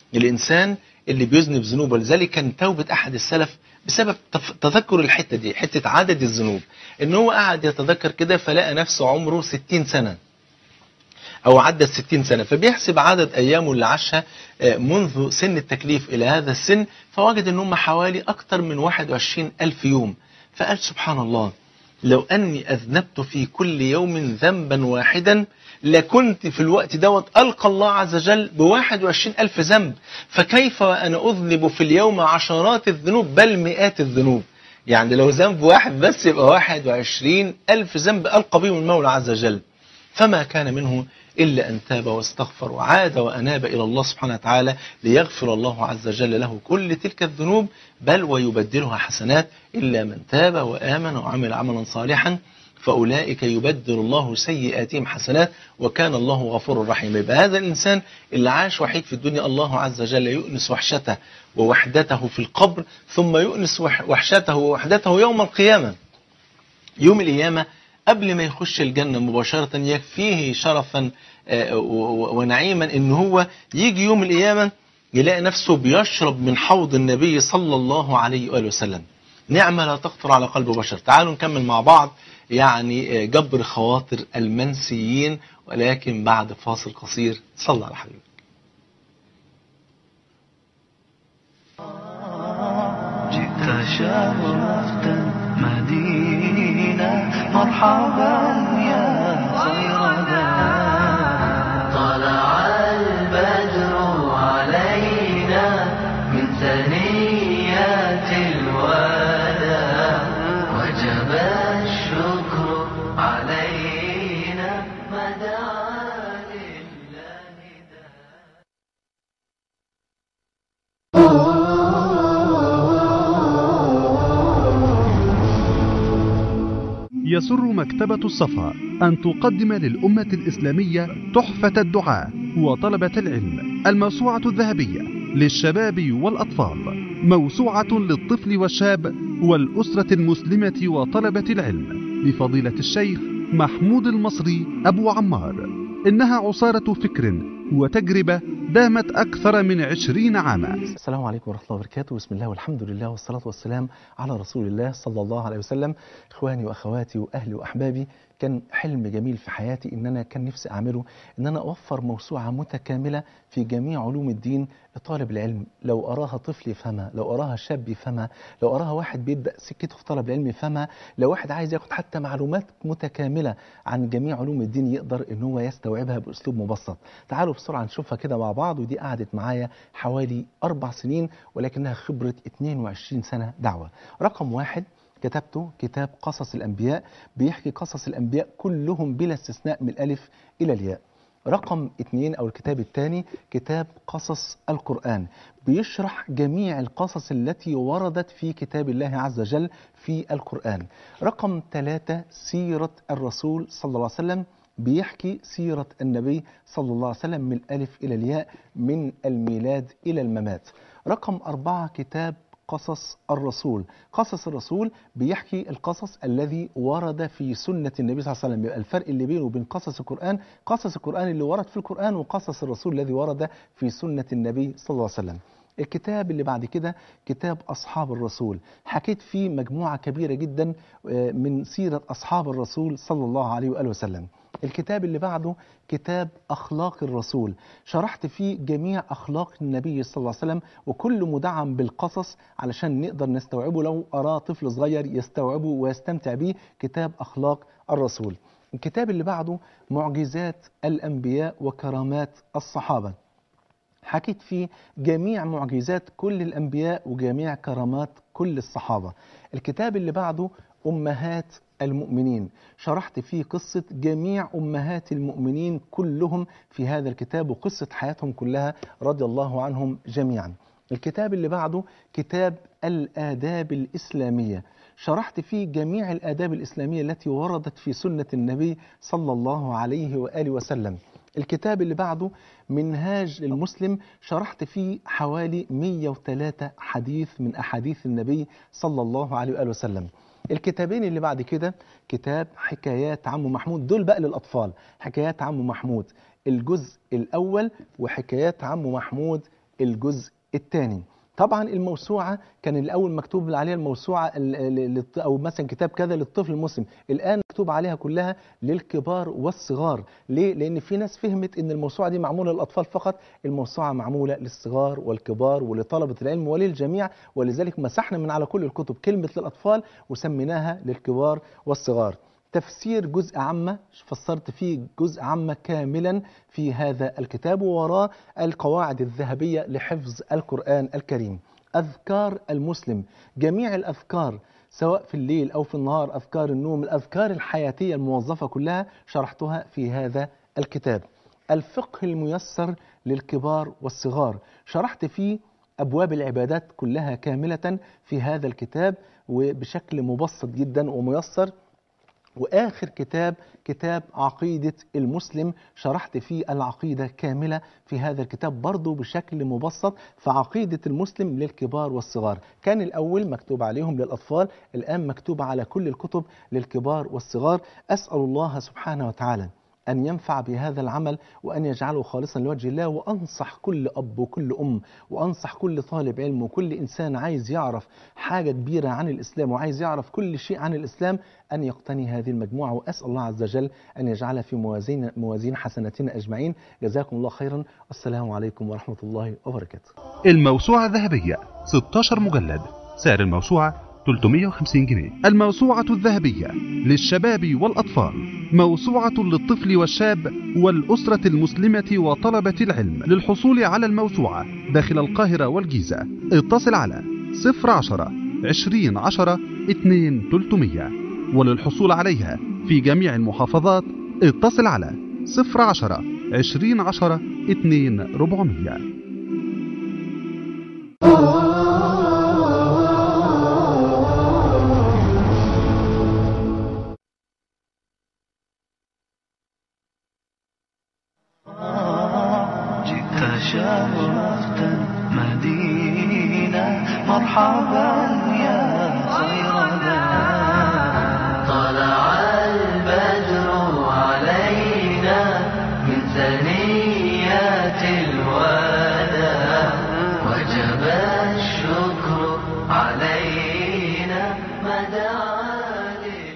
الإنسان اللي بيذنب ذنوب ولذلك كان توبة أحد السلف بسبب تف- تذكر الحتة دي حتة عدد الذنوب إن هو قعد يتذكر كده فلقى نفسه عمره 60 سنة أو عدى الستين سنة فبيحسب عدد أيامه اللي عاشها آه، منذ سن التكليف إلى هذا السن فوجد أن هم حوالي أكثر من 21 ألف يوم فقال سبحان الله لو أني أذنبت في كل يوم ذنبا واحدا لكنت في الوقت دوت ألقى الله عز وجل بواحد وعشرين ألف ذنب فكيف وأنا أذنب في اليوم عشرات الذنوب بل مئات الذنوب يعني لو ذنب واحد بس يبقى واحد وعشرين ألف ذنب ألقى بهم المولى عز وجل فما كان منه إلا أن تاب واستغفر وعاد وأناب إلى الله سبحانه وتعالى ليغفر الله عز وجل له كل تلك الذنوب بل ويبدلها حسنات إلا من تاب وآمن وعمل عملا صالحا فأولئك يبدل الله سيئاتهم حسنات وكان الله غفور رحيم يبقى هذا الإنسان اللي عاش وحيد في الدنيا الله عز وجل يؤنس وحشته ووحدته في القبر ثم يؤنس وح- وحشته ووحدته يوم القيامة يوم القيامة قبل ما يخش الجنة مباشرة يكفيه شرفا آه، و- و- ونعيما ان هو يجي يوم القيامة يلاقي نفسه بيشرب من حوض النبي صلى الله عليه وآله وسلم نعمة لا تخطر على قلب بشر تعالوا نكمل مع بعض يعني آه، جبر خواطر المنسيين ولكن بعد فاصل قصير صلى على حبيبي جئت شرفت المدينة مرحبا يا خير ذا طلع البدر علينا من ثنيات الوداع وجب الشكر علينا ما دعا لله داع يسر مكتبة الصفا أن تقدم للأمة الإسلامية تحفة الدعاء وطلبة العلم الموسوعة الذهبية للشباب والأطفال موسوعة للطفل والشاب والأسرة المسلمة وطلبة العلم لفضيلة الشيخ محمود المصري أبو عمار إنها عصارة فكر وتجربة دامت أكثر من عشرين عاما السلام عليكم ورحمة الله وبركاته بسم الله والحمد لله والصلاة والسلام على رسول الله صلى الله عليه وسلم إخواني وأخواتي وأهلي وأحبابي كان حلم جميل في حياتي إن أنا كان نفسي أعمله إن أنا أوفر موسوعة متكاملة في جميع علوم الدين لطالب العلم لو أراها طفل يفهمها لو أراها شاب يفهمها لو أراها واحد بيبدأ سكته في طلب العلم يفهمها لو واحد عايز ياخد حتى معلومات متكاملة عن جميع علوم الدين يقدر إن هو يستوعبها بأسلوب مبسط تعالوا بسرعة نشوفها كده مع بعض ودي قعدت معايا حوالي أربع سنين ولكنها خبرة 22 سنة دعوة رقم واحد كتبته كتاب قصص الأنبياء بيحكي قصص الأنبياء كلهم بلا استثناء من الألف إلى الياء رقم اثنين أو الكتاب الثاني كتاب قصص القرآن بيشرح جميع القصص التي وردت في كتاب الله عز وجل في القرآن رقم ثلاثة سيرة الرسول صلى الله عليه وسلم بيحكي سيرة النبي صلى الله عليه وسلم من الألف إلى الياء من الميلاد إلى الممات رقم أربعة كتاب قصص الرسول قصص الرسول بيحكي القصص الذي ورد في سنة النبي صلى الله عليه وسلم يبقى الفرق اللي بينه وبين قصص القرآن قصص القرآن اللي ورد في القرآن وقصص الرسول الذي ورد في سنة النبي صلى الله عليه وسلم الكتاب اللي بعد كده كتاب أصحاب الرسول حكيت فيه مجموعة كبيرة جدا آه، من سيرة أصحاب الرسول صلى الله عليه وآله وسلم الكتاب اللي بعده كتاب أخلاق الرسول شرحت فيه جميع أخلاق النبي صلى الله عليه وسلم وكل مدعم بالقصص علشان نقدر نستوعبه لو أراه طفل صغير يستوعبه ويستمتع بيه كتاب أخلاق الرسول الكتاب اللي بعده معجزات الأنبياء وكرامات الصحابة حكيت فيه جميع معجزات كل الأنبياء وجميع كرامات كل الصحابة الكتاب اللي بعده أمهات المؤمنين شرحت فيه قصة جميع أمهات المؤمنين كلهم في هذا الكتاب وقصة حياتهم كلها رضي الله عنهم جميعا الكتاب اللي بعده كتاب الآداب الإسلامية شرحت فيه جميع الآداب الإسلامية التي وردت في سنة النبي صلى الله عليه وآله وسلم الكتاب اللي بعده منهاج للمسلم شرحت فيه حوالي 103 حديث من أحاديث النبي صلى الله عليه وآله وسلم الكتابين اللي بعد كده كتاب حكايات عم محمود دول بقى للأطفال حكايات عم محمود الجزء الأول وحكايات عم محمود الجزء الثاني طبعا الموسوعة كان الأول مكتوب عليها الموسوعة ال- ال- للط- أو مثلا كتاب كذا للطفل المسلم الآن مكتوب عليها كلها للكبار والصغار ليه؟ لأن في ناس فهمت أن الموسوعة دي معمولة للأطفال فقط الموسوعة معمولة للصغار والكبار ولطلبة العلم وللجميع ولذلك مسحنا من على كل الكتب كلمة للأطفال وسميناها للكبار والصغار تفسير جزء عامة فسرت فيه جزء عامة كاملا في هذا الكتاب ووراه القواعد الذهبية لحفظ القرآن الكريم أذكار المسلم جميع الأذكار سواء في الليل أو في النهار أذكار النوم الأذكار الحياتية الموظفة كلها شرحتها في هذا الكتاب الفقه الميسر للكبار والصغار شرحت فيه أبواب العبادات كلها كاملة في هذا الكتاب وبشكل مبسط جدا وميسر واخر كتاب كتاب عقيده المسلم شرحت فيه العقيده كامله في هذا الكتاب برضه بشكل مبسط فعقيده المسلم للكبار والصغار كان الاول مكتوب عليهم للاطفال الان مكتوب على كل الكتب للكبار والصغار اسال الله سبحانه وتعالى أن ينفع بهذا العمل وأن يجعله خالصا لوجه الله وأنصح كل أب وكل أم وأنصح كل طالب علم وكل إنسان عايز يعرف حاجة كبيرة عن الإسلام وعايز يعرف كل شيء عن الإسلام أن يقتني هذه المجموعة وأسأل الله عز وجل أن يجعلها في موازين موازين حسناتنا أجمعين جزاكم الله خيرا والسلام عليكم ورحمة الله وبركاته الموسوعة الذهبية 16 مجلد سعر الموسوعة 350 جنيه الموسوعة الذهبية للشباب والأطفال موسوعة للطفل والشاب والأسرة المسلمة وطلبة العلم للحصول على الموسوعة داخل القاهرة والجيزة اتصل على 010 20 10 2 300 وللحصول عليها في جميع المحافظات اتصل على 010 20 10 2 400 جئت شرفت المدينة مرحبا يا خير ذا طلع البدر علينا من ثنيات الوداع وجب الشكر علينا مدعا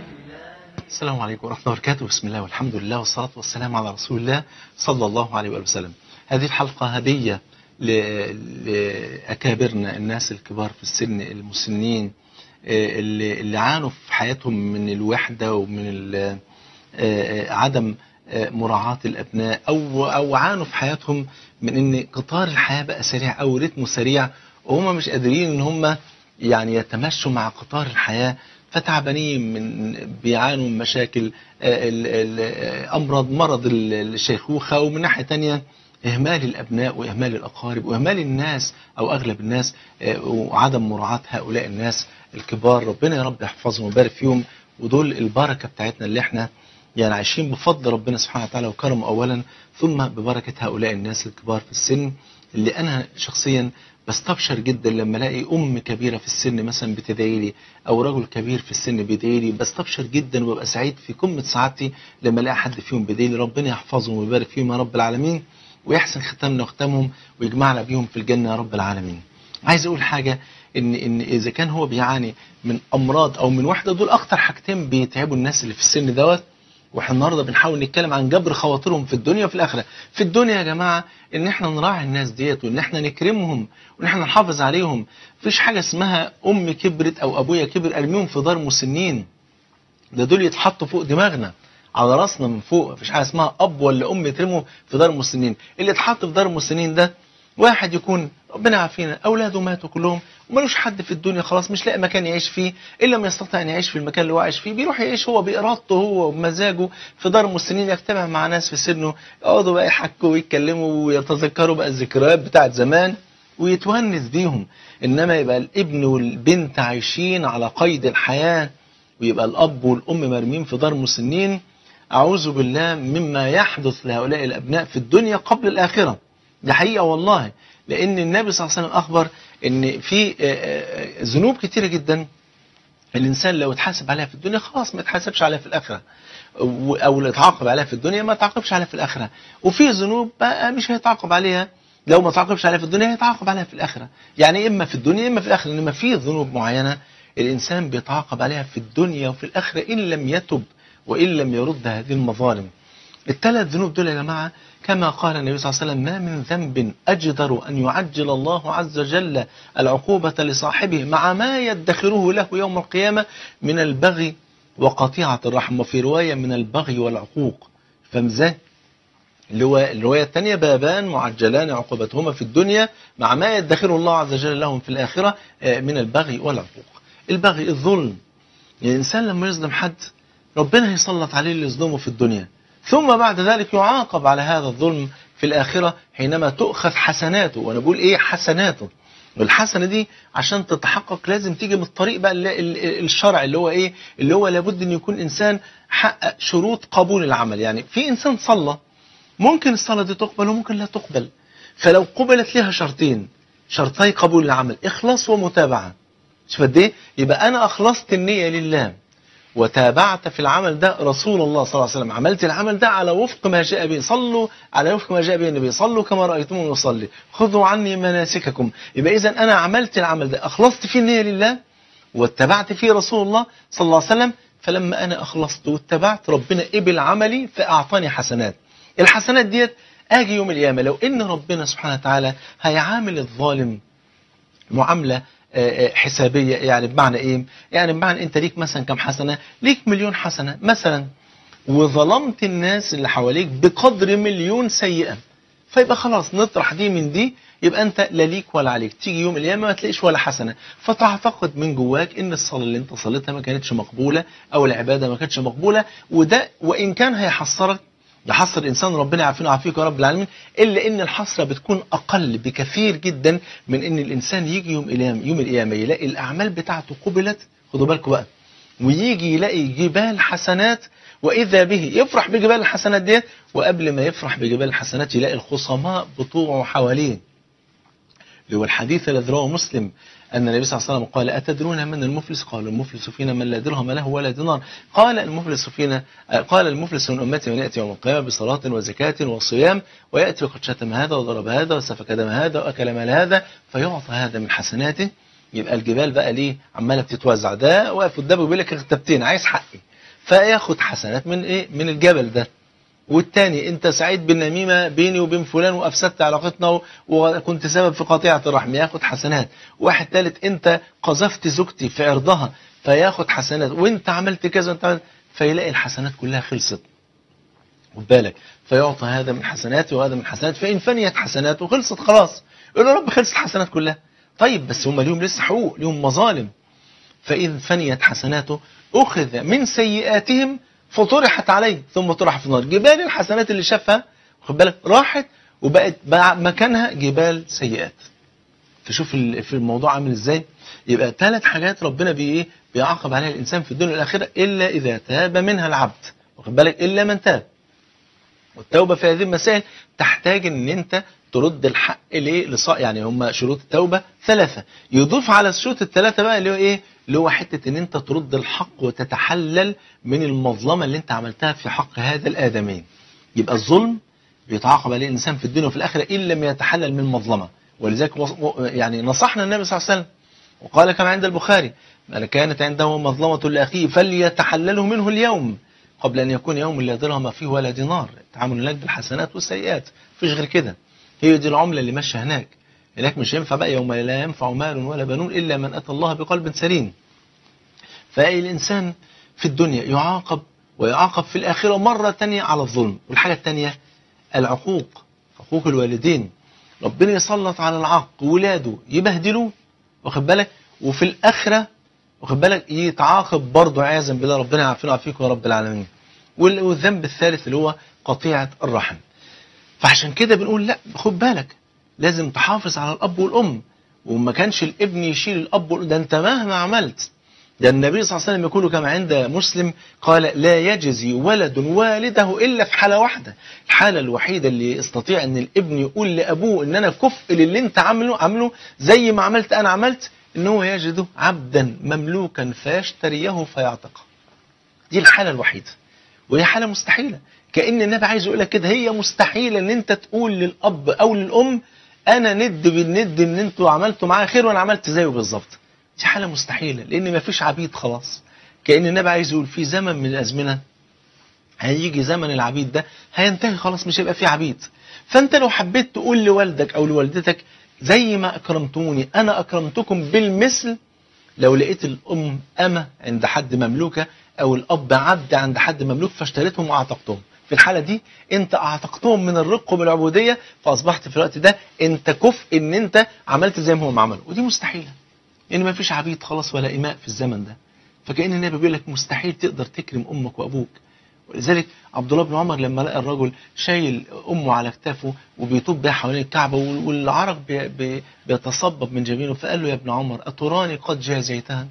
لله السلام عليكم ورحمة الله وبركاته بسم الله والحمد لله والصلاة والسلام على رسول الله صلى الله عليه وآله وسلم هذه الحلقة هدية ل- لأكابرنا الناس الكبار في السن المسنين آه، اللي اللي عانوا في حياتهم من الوحدة ومن ال- آه، آه، عدم آه، مراعاة الأبناء أو أو عانوا في حياتهم من إن قطار الحياة بقى سريع أو رتمه سريع وهم مش قادرين إن هم يعني يتمشوا مع قطار الحياة فتعبانين من بيعانوا من مشاكل آه، ال- ال- آه، أمراض مرض ال- الشيخوخة ومن ناحية تانية إهمال الأبناء وإهمال الأقارب وإهمال الناس أو أغلب الناس آه، وعدم مراعاة هؤلاء الناس الكبار ربنا يا رب يحفظهم ويبارك فيهم ودول البركة بتاعتنا اللي احنا يعني عايشين بفضل ربنا سبحانه وتعالى وكرمه أولا ثم ببركة هؤلاء الناس الكبار في السن اللي أنا شخصيا بستبشر جدا لما الاقي ام كبيره في السن مثلا بتدعي لي او رجل كبير في السن بيدعي لي بستبشر جدا وببقى سعيد في قمه سعادتي لما الاقي حد فيهم بيدعي لي ربنا يحفظهم ويبارك فيهم يا رب العالمين ويحسن ختامنا وختامهم ويجمعنا بيهم في الجنه يا رب العالمين. عايز اقول حاجه ان ان اذا كان هو بيعاني من امراض او من وحده دول اكتر حاجتين بيتعبوا الناس اللي في السن دوت واحنا النهارده بنحاول نتكلم عن جبر خواطرهم في الدنيا وفي الاخره في الدنيا يا جماعه ان احنا نراعي الناس ديت وان احنا نكرمهم وان احنا نحافظ عليهم مفيش حاجه اسمها ام كبرت او ابويا كبر ارميهم في دار مسنين ده دول يتحطوا فوق دماغنا على راسنا من فوق مفيش حاجه اسمها اب ولا ام يترموا في دار مسنين اللي اتحط في دار مسنين ده واحد يكون ربنا يعافينا اولاده ماتوا كلهم وملوش حد في الدنيا خلاص مش لاقي مكان يعيش فيه الا لم يستطيع ان يعيش في المكان اللي هو عايش فيه بيروح يعيش هو بارادته هو وبمزاجه في دار مسنين يجتمع مع ناس في سنه يقعدوا بقى يحكوا ويتكلموا ويتذكروا بقى الذكريات بتاعت زمان ويتونس بيهم انما يبقى الابن والبنت عايشين على قيد الحياه ويبقى الاب والام مرمين في دار مسنين اعوذ بالله مما يحدث لهؤلاء الابناء في الدنيا قبل الاخره دي حقيقه والله لان النبي صلى الله عليه وسلم اخبر ان في آه، آه، ذنوب كتيره جدا الانسان لو اتحاسب عليها في الدنيا خلاص ما يتحاسبش عليها في الاخره و- او اللي اتعاقب عليها في الدنيا ما يتعاقبش عليها في الاخره وفي ذنوب بقى مش هيتعاقب عليها لو ما تعاقبش عليها في الدنيا هيتعاقب عليها في الاخره يعني اما في الدنيا اما في الاخره انما في ذنوب معينه الانسان بيتعاقب عليها في الدنيا وفي الاخره ان لم يتب وان لم يرد هذه المظالم الثلاث ذنوب دول يا جماعه كما قال النبي صلى الله عليه وسلم ما من ذنب اجدر ان يعجل الله عز وجل العقوبه لصاحبه مع ما يدخره له يوم القيامه من البغي وقطيعه الرحم وفي روايه من البغي والعقوق فاهم ازاي؟ اللي هو الرواية الثانية بابان معجلان عقوبتهما في الدنيا مع ما يدخره الله عز وجل لهم في الآخرة آه، من البغي والعقوق البغي الظلم يعني الإنسان لما يظلم حد ربنا يسلط عليه اللي يظلمه في الدنيا ثم بعد ذلك يعاقب على هذا الظلم في الآخرة حينما تؤخذ حسناته وأنا بقول إيه حسناته والحسنة دي عشان تتحقق لازم تيجي من الطريق بقى ال- ال- الشرع اللي هو ايه اللي هو لابد ان يكون انسان حقق شروط قبول العمل يعني في انسان صلى ممكن الصلاة دي تقبل وممكن لا تقبل فلو قبلت لها شرطين شرطي قبول العمل إخلاص ومتابعة شوف قد ايه يبقى أنا أخلصت النية لله وتابعت في العمل ده رسول الله صلى الله عليه وسلم عملت العمل ده على وفق ما جاء به صلوا على وفق ما جاء به النبي صلوا كما رأيتموني يصلي خذوا عني مناسككم يبقى إذا أنا عملت العمل ده أخلصت فيه النية لله واتبعت فيه رسول الله صلى الله عليه وسلم فلما أنا أخلصت واتبعت ربنا قبل عملي فأعطاني حسنات الحسنات ديت اجي يوم القيامه لو ان ربنا سبحانه وتعالى هيعامل الظالم معامله آه، آه، حسابيه يعني بمعنى ايه؟ يعني بمعنى انت ليك مثلا كم حسنه؟ ليك مليون حسنه مثلا وظلمت الناس اللي حواليك بقدر مليون سيئه فيبقى خلاص نطرح دي من دي يبقى انت لا ليك ولا عليك تيجي يوم القيامه ما تلاقيش ولا حسنه فتعتقد من جواك ان الصلاه اللي انت صليتها ما كانتش مقبوله او العباده ما كانتش مقبوله وده وان كان هيحصرك يحصر الانسان ربنا يعافينا ويعافيك يا رب العالمين الا ان الحسره بتكون اقل بكثير جدا من ان الانسان يجي يوم القيامه يوم القيامه يلاقي الاعمال بتاعته قبلت خدوا بالكم بقى ويجي يلاقي جبال حسنات واذا به يفرح بجبال الحسنات ديت وقبل ما يفرح بجبال الحسنات يلاقي الخصماء بتوعه حواليه اللي هو الحديث الذي رواه مسلم أن النبي صلى الله عليه وسلم قال أتدرون من المفلس؟ قالوا المفلس فينا من لا درهم له ولا دينار قال المفلس فينا قال المفلس من أمتي من يأتي يوم القيامة بصلاة وزكاة وصيام ويأتي وقد شتم هذا وضرب هذا وسفك دم هذا وأكل مال هذا فيعطى هذا من حسناته يبقى الجبال بقى ليه عمالة بتتوزع ده واقف قدامه بيقول لك اغتبتين عايز حقي فياخد حسنات من ايه من الجبل ده والتاني انت سعيد بالنميمه بيني وبين فلان وافسدت علاقتنا و- وكنت سبب في قطيعه الرحم ياخد حسنات واحد تالت انت قذفت زوجتي في عرضها فياخد حسنات وانت عملت كذا وانت عملت فيلاقي الحسنات كلها خلصت خد بالك فيعطى هذا من حسناته وهذا من حسناته فان فنيت حسناته خلصت خلاص يقول له رب خلصت الحسنات كلها طيب بس هم ليهم لسه حقوق ليهم مظالم فإن فنيت حسناته أخذ من سيئاتهم فطرحت عليه ثم طرح في النار جبال الحسنات اللي شافها خد بالك راحت وبقت بقى مكانها جبال سيئات فشوف ال- في الموضوع عامل ازاي يبقى ثلاث حاجات ربنا بي ايه بيعاقب عليها الانسان في الدنيا والاخره الا اذا تاب منها العبد واخد بالك الا من تاب والتوبه في هذه المسائل تحتاج ان انت ترد الحق ليه لصا يعني هم شروط التوبه ثلاثه يضيف على الشروط الثلاثه بقى اللي هو ايه اللي هو حته ان انت ترد الحق وتتحلل من المظلمه اللي انت عملتها في حق هذا الادمي يبقى الظلم بيتعاقب عليه الانسان في الدنيا وفي الاخره ان لم يتحلل من مظلمه ولذلك وص- و- يعني نصحنا النبي صلى الله عليه وسلم وقال كما عند البخاري من كانت عنده مظلمه لاخيه فليتحلله منه اليوم قبل ان يكون يوم لا درهم فيه ولا دينار التعامل هناك بالحسنات والسيئات مفيش غير كده هي دي العمله اللي ماشيه هناك هناك مش هينفع بقى يوم لا ينفع مال ولا بنون الا من اتى الله بقلب سليم فأي الإنسان في الدنيا يعاقب ويعاقب في الآخرة مرة تانية على الظلم والحاجة التانية العقوق حقوق الوالدين ربنا يسلط على العاق ولاده يبهدلوه واخد بالك وفي الآخرة واخد بالك يتعاقب برضه عياذا بالله ربنا يعافينا ويعافيكم يا رب العالمين وال- والذنب الثالث اللي هو قطيعة الرحم فعشان كده بنقول لا خد بالك لازم تحافظ على الأب والأم وما كانش الابن يشيل الأب والأم ده أنت مهما عملت ده النبي صلى الله عليه وسلم يقول كما عند مسلم قال لا يجزي ولد والده الا في حاله واحده الحاله الوحيده اللي يستطيع ان الابن يقول لابوه ان انا كفء للي انت عامله عامله زي ما عملت انا عملت ان هو يجده عبدا مملوكا فيشتريه فيعتقه دي الحاله الوحيده وهي حاله مستحيله كان النبي عايز يقول لك كده هي مستحيله ان انت تقول للاب او للام انا ند بالند ان انتوا عملتوا معايا خير وانا عملت زيه بالظبط دي حاله مستحيله لان مفيش عبيد خلاص كان النبي عايز يقول في زمن من الازمنه هيجي زمن العبيد ده هينتهي خلاص مش هيبقى فيه عبيد فانت لو حبيت تقول لوالدك او لوالدتك زي ما اكرمتوني انا اكرمتكم بالمثل لو لقيت الام امه عند حد مملوكه او الاب عبد عند حد مملوك فاشتريتهم واعتقتهم في الحاله دي انت اعتقتهم من الرق وبالعبوديه فاصبحت في الوقت ده انت كفء ان انت عملت زي ما هم عملوا ودي مستحيله ان ما فيش عبيد خلاص ولا اماء في الزمن ده فكأن النبي بيقول لك مستحيل تقدر تكرم امك وابوك ولذلك عبد الله بن عمر لما لقى الرجل شايل امه على كتافه وبيطوب بيها حوالين الكعبه وال- والعرق بي بي بيتصبب من جبينه فقال له يا ابن عمر اتراني قد جازيتها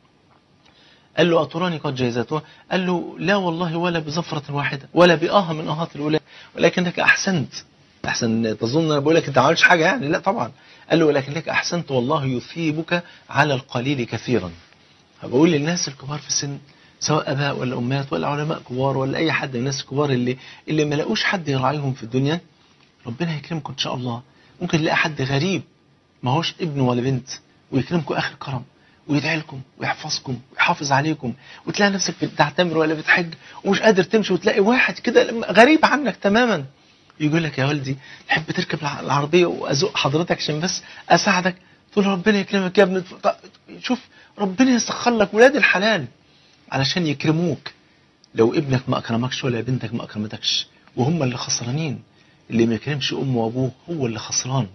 قال له أتراني قد جازتها قال له لا والله ولا بزفرة واحدة ولا بآه من آهات الأولى ولكنك أحسنت أحسن تظن أنا بقول لك أنت ما عملتش حاجة يعني لا طبعا قال له ولكنك أحسنت والله يثيبك على القليل كثيرا فبقول للناس الكبار في السن سواء اباء ولا امهات ولا علماء كبار ولا اي حد من الناس الكبار اللي اللي ما لاقوش حد يراعيهم في الدنيا ربنا يكرمكم ان شاء الله ممكن تلاقي حد غريب ما هوش ابن ولا بنت ويكرمكم اخر كرم ويدعي لكم ويحفظكم ويحافظ عليكم وتلاقي نفسك بتعتمر ولا بتحج ومش قادر تمشي وتلاقي واحد كده غريب عنك تماما يقول لك يا والدي تحب تركب الع- العربيه وازق حضرتك عشان بس اساعدك تقول له ربنا يكرمك يا ابني طب شوف ربنا يسخر لك ولاد الحلال علشان يكرموك لو ابنك ما اكرمكش ولا بنتك ما اكرمتكش وهم اللي خسرانين اللي ما يكرمش امه وابوه هو اللي خسران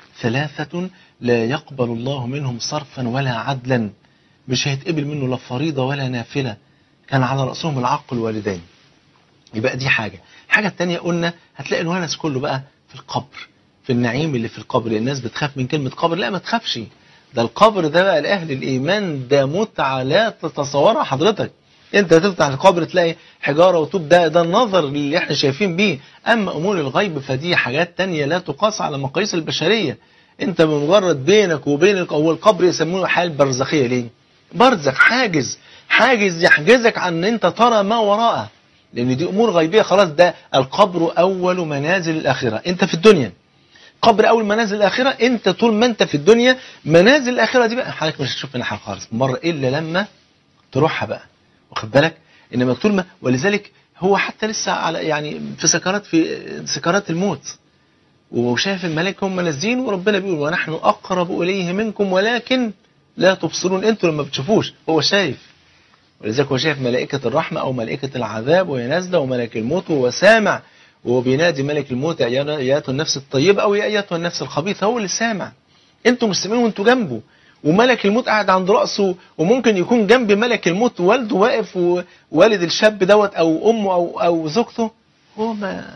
ثلاثة لا يقبل الله منهم صرفا ولا عدلا مش هيتقبل منه لا فريضة ولا نافلة كان على رأسهم العق الوالدين يبقى دي حاجة الحاجة التانية قلنا هتلاقي الونس كله بقى في القبر في النعيم اللي في القبر الناس بتخاف من كلمة قبر لا ما تخافش ده القبر ده بقى لأهل الإيمان ده متعة لا تتصورها حضرتك انت تفتح القبر تلاقي حجارة وطوب ده ده النظر اللي احنا شايفين بيه اما امور الغيب فدي حاجات تانية لا تقاس على مقاييس البشرية انت بمجرد بينك وبين الق- هو القبر يسمونه حال برزخية ليه برزخ حاجز حاجز يحجزك عن ان انت ترى ما وراءه لان دي امور غيبية خلاص ده القبر اول منازل الاخرة انت في الدنيا قبر اول منازل الاخره انت طول ما انت في الدنيا منازل الاخره دي بقى حضرتك مش هتشوف منها حاجه خالص مره الا لما تروحها بقى واخد بالك انما طول ما ولذلك هو حتى لسه على يعني في سكرات في سكرات الموت وشايف الملائكه هم نازلين وربنا بيقول ونحن اقرب اليه منكم ولكن لا تبصرون انتوا لما بتشوفوش هو شايف ولذلك هو شايف ملائكة الرحمة أو ملائكة العذاب وهي نازلة وملك الموت وهو سامع وهو بينادي ملك الموت يا أيها- يا أيتها النفس الطيبة أو يا أيتها النفس الخبيثة هو اللي سامع أنتوا مش سامعين وأنتوا جنبه وملك الموت قاعد عند رأسه وممكن يكون جنب ملك الموت والده واقف ووالد الشاب دوت أو أمه أو أو زوجته هو ما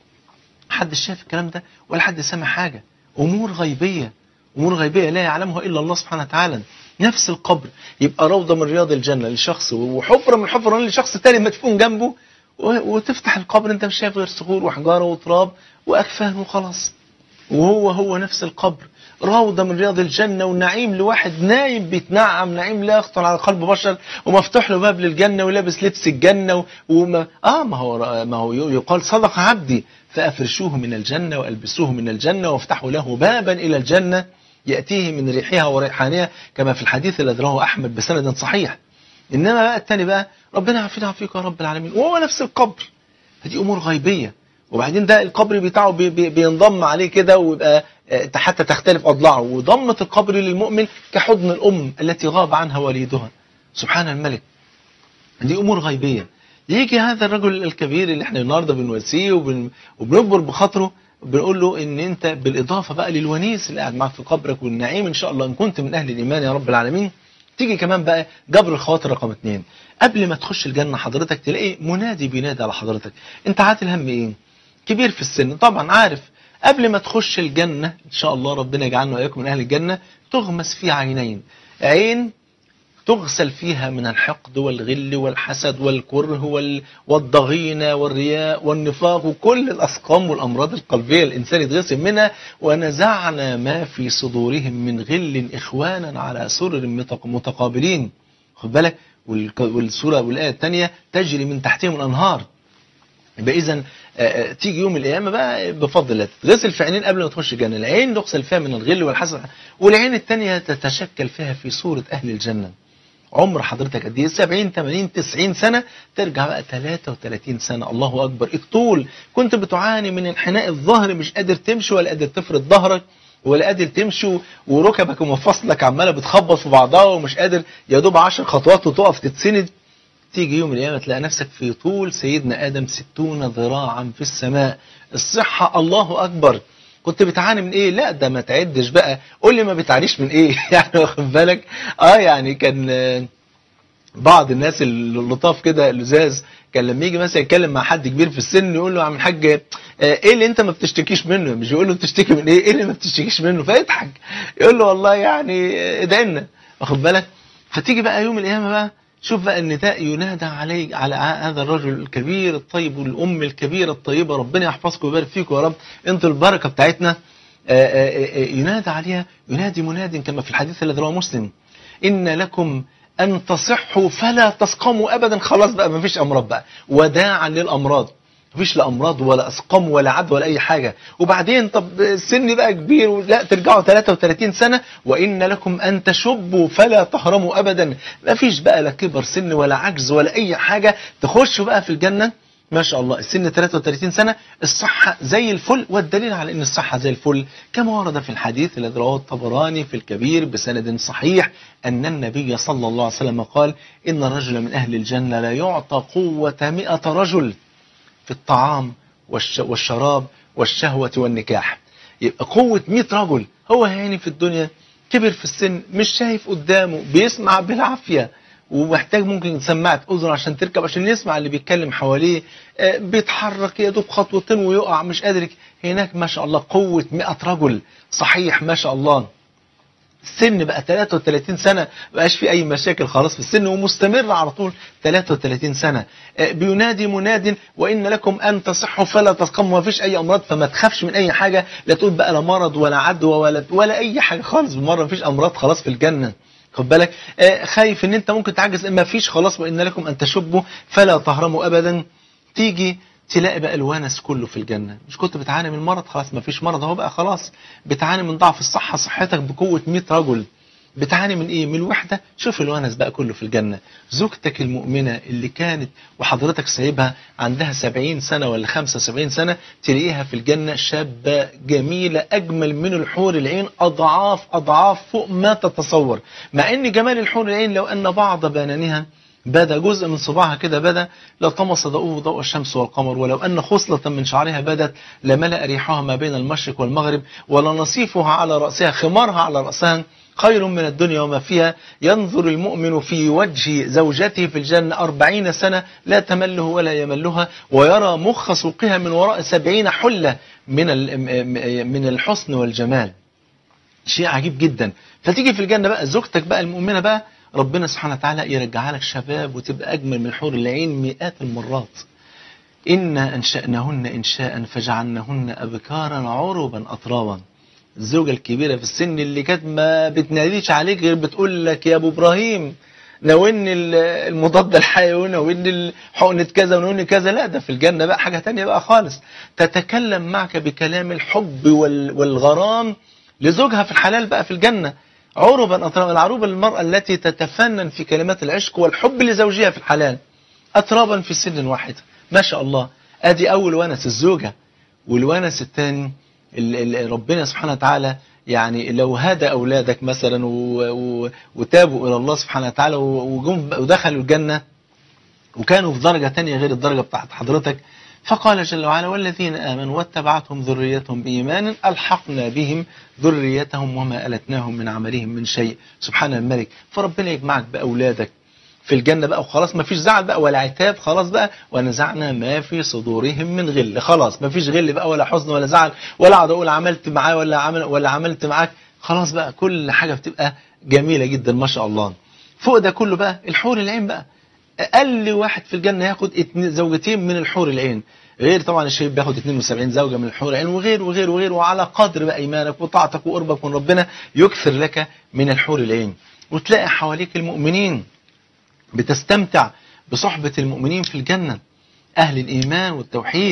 حد شاف الكلام ده ولا حد سمع حاجة أمور غيبية أمور غيبية لا يعلمها إلا الله سبحانه وتعالى نفس القبر يبقى روضة من رياض الجنة لشخص وحفرة من حفرة لشخص تاني مدفون جنبه و- وتفتح القبر انت مش شايف غير صخور وحجارة وتراب وأكفان وخلاص وهو هو نفس القبر روضة من رياض الجنة ونعيم لواحد نايم بيتنعم نعيم لا يخطر على قلب بشر ومفتوح له باب للجنة ولابس لبس الجنة و- وما اه ما هو ما هو يقال صدق عبدي فافرشوه من الجنة والبسوه من الجنة وافتحوا له بابا الى الجنة ياتيه من ريحها وريحانها كما في الحديث الذي رواه احمد بسند صحيح انما بقى الثاني بقى ربنا يعافينا ويعافيك يا رب العالمين وهو نفس القبر فدي امور غيبيه وبعدين ده القبر بتاعه بي بي بينضم عليه كده ويبقى آه، حتى تختلف اضلاعه وضمه القبر للمؤمن كحضن الام التي غاب عنها والدها سبحان الملك دي امور غيبيه يجي هذا الرجل الكبير اللي احنا النهارده بنواسيه وبن وبنكبر بخاطره بنقول له ان انت بالاضافه بقى للونيس اللي قاعد معاك في قبرك والنعيم ان شاء الله ان كنت من اهل الايمان يا رب العالمين تيجي كمان بقى جبر الخواطر رقم اتنين قبل ما تخش الجنه حضرتك تلاقي منادي بينادي على حضرتك انت عاتل هم ايه كبير في السن طبعا عارف قبل ما تخش الجنه ان شاء الله ربنا يجعلنا واياكم من اهل الجنه تغمس في عينين عين تغسل فيها من الحقد والغل والحسد والكره وال- والضغينة والرياء والنفاق وكل الأسقام والأمراض القلبية الإنسان يتغسل منها ونزعنا ما في صدورهم من غل إخوانا على سرر متق- متقابلين خد بالك والك- والسورة والآية الثانية تجري من تحتهم الأنهار يبقى إذا آه، آه، تيجي يوم القيامه بقى بفضل الله تتغسل في عينين قبل ما تخش الجنه العين تغسل فيها من الغل والحسد والعين الثانيه تتشكل فيها في صوره اهل الجنه عمر حضرتك قد ايه 70 80 90 سنه ترجع بقى 33 سنه الله اكبر الطول كنت بتعاني من انحناء الظهر مش قادر تمشي ولا قادر تفرد ظهرك ولا قادر تمشي وركبك ومفاصلك عماله بتخبط في بعضها ومش قادر يا دوب 10 خطوات وتقف تتسند تيجي يوم القيامة تلاقي نفسك في طول سيدنا آدم ستون ذراعا في السماء الصحة الله أكبر كنت بتعاني من ايه لا ده ما تعدش بقى قول لي ما بتعانيش من ايه يعني واخد بالك اه يعني كان آه، بعض الناس اللطاف كده اللزاز كان لما يجي مثلا يتكلم مع حد كبير في السن يقول له يا عم الحاج آه، ايه اللي انت ما بتشتكيش منه مش يقول له بتشتكي من ايه ايه اللي ما بتشتكيش منه فيضحك يقول له والله يعني آه، ادعي لنا واخد بالك فتيجي بقى يوم القيامه بقى شوف بقى النداء ينادى علي على هذا الرجل الكبير الطيب والام الكبيره الطيبه ربنا يحفظكم ويبارك فيكم يا رب انتوا البركه بتاعتنا آه، آه، آه، ينادى عليها ينادي مناد كما في الحديث الذي رواه مسلم ان لكم ان تصحوا فلا تسقموا ابدا خلاص بقى ما فيش امراض بقى وداعا للامراض مفيش لا امراض ولا اسقام ولا عد ولا اي حاجه وبعدين طب السن بقى كبير لا ترجعوا 33 سنه وان لكم ان تشبوا فلا تهرموا ابدا مفيش بقى لا كبر سن ولا عجز ولا اي حاجه تخشوا بقى في الجنه ما شاء الله السن 33 سنة الصحة زي الفل والدليل على أن الصحة زي الفل كما ورد في الحديث الذي رواه الطبراني في الكبير بسند صحيح أن النبي صلى الله عليه وسلم قال إن رجلا من أهل الجنة لا يعطى قوة مئة رجل في الطعام والش والشراب والشهوة والنكاح يبقى قوة 100 رجل هو يعني في الدنيا كبر في السن مش شايف قدامه بيسمع بالعافية ومحتاج ممكن سماعة أذن عشان تركب عشان يسمع اللي بيتكلم حواليه آه، بيتحرك يا دوب خطوتين ويقع مش قادر يك- هناك ما شاء الله قوة 100 رجل صحيح ما شاء الله السن بقى 33 سنة بقاش في أي مشاكل خلاص في السن ومستمر على طول 33 سنة آه، بينادي مناد وإن لكم أن تصحوا فلا تسقموا ما فيش أي أمراض فما تخافش من أي حاجة لا تقول بقى لا مرض ولا عدوى ولا ولا أي حاجة خالص بالمرة ما فيش أمراض خلاص في الجنة خد بالك آه، خايف ان انت ممكن تعجز ما فيش خلاص وان لكم ان تشبوا فلا تهرموا ابدا تيجي تلاقي بقى الونس كله في الجنة مش كنت بتعاني من مرض خلاص ما فيش مرض اهو بقى خلاص بتعاني من ضعف الصحة صحتك بقوة 100 رجل بتعاني من ايه من الوحدة شوف الونس بقى كله في الجنة زوجتك المؤمنة اللي كانت وحضرتك سايبها عندها 70 سنة ولا 75 سنة تلاقيها في الجنة شابة جميلة أجمل من الحور العين أضعاف أضعاف فوق ما تتصور مع أن جمال الحور العين لو أن بعض بنانها بدا جزء من صباعها كده بدا لطمس ضوءه ضوء الشمس والقمر ولو أن خصلة من شعرها بدت لملأ ريحها ما بين المشرق والمغرب ولنصيفها على رأسها خمارها على رأسها خير من الدنيا وما فيها ينظر المؤمن في وجه زوجته في الجنة أربعين سنة لا تمله ولا يملها ويرى مخ سوقها من وراء سبعين حلة من ال- من الحسن والجمال شيء عجيب جدا فتيجي في الجنة بقى زوجتك بقى المؤمنة بقى ربنا سبحانه وتعالى يرجعها لك شباب وتبقى أجمل من حور العين مئات المرات إنا أنشأنهن إنشاء فجعلنهن أبكارا عربا أطرابا الزوجة الكبيرة في السن اللي كانت ما بتناديش عليك غير بتقول لك يا أبو إبراهيم ناولني ال- المضاد الحيوي وناولني حقنة كذا وناولني كذا لا ده في الجنة بقى حاجة تانية بقى خالص تتكلم معك بكلام الحب وال- والغرام لزوجها في الحلال بقى في الجنة عربا أطرابا العروبة المرأة التي تتفنن في كلمات العشق والحب لزوجها في الحلال أطرابا في سن واحد ما شاء الله ادي اول ونس الزوجه والونس الثاني ال- ال- ربنا سبحانه وتعالى يعني لو هدى اولادك مثلا و- و- وتابوا الى الله سبحانه وتعالى و- وجم ودخلوا الجنه وكانوا في درجه ثانيه غير الدرجه بتاعت حضرتك فقال جل وعلا والذين امنوا واتبعتهم ذريتهم بايمان الحقنا بهم ذريتهم وما التناهم من عملهم من شيء سبحان الملك فربنا يجمعك باولادك في الجنة بقى وخلاص ما فيش زعل بقى ولا عتاب خلاص بقى ونزعنا ما في صدورهم من غل خلاص ما فيش غل بقى ولا حزن ولا زعل ولا اقعد اقول عملت معاه ولا عمل ولا عملت معاك خلاص بقى كل حاجة بتبقى جميلة جدا ما شاء الله فوق ده كله بقى الحور العين بقى اقل واحد في الجنة ياخد اتنين زوجتين من الحور العين غير طبعا الشيب بياخد 72 زوجة من الحور العين وغير وغير وغير وعلى قدر بقى ايمانك وطاعتك وقربك من ربنا يكثر لك من الحور العين وتلاقي حواليك المؤمنين بتستمتع بصحبة المؤمنين في الجنة أهل الإيمان والتوحيد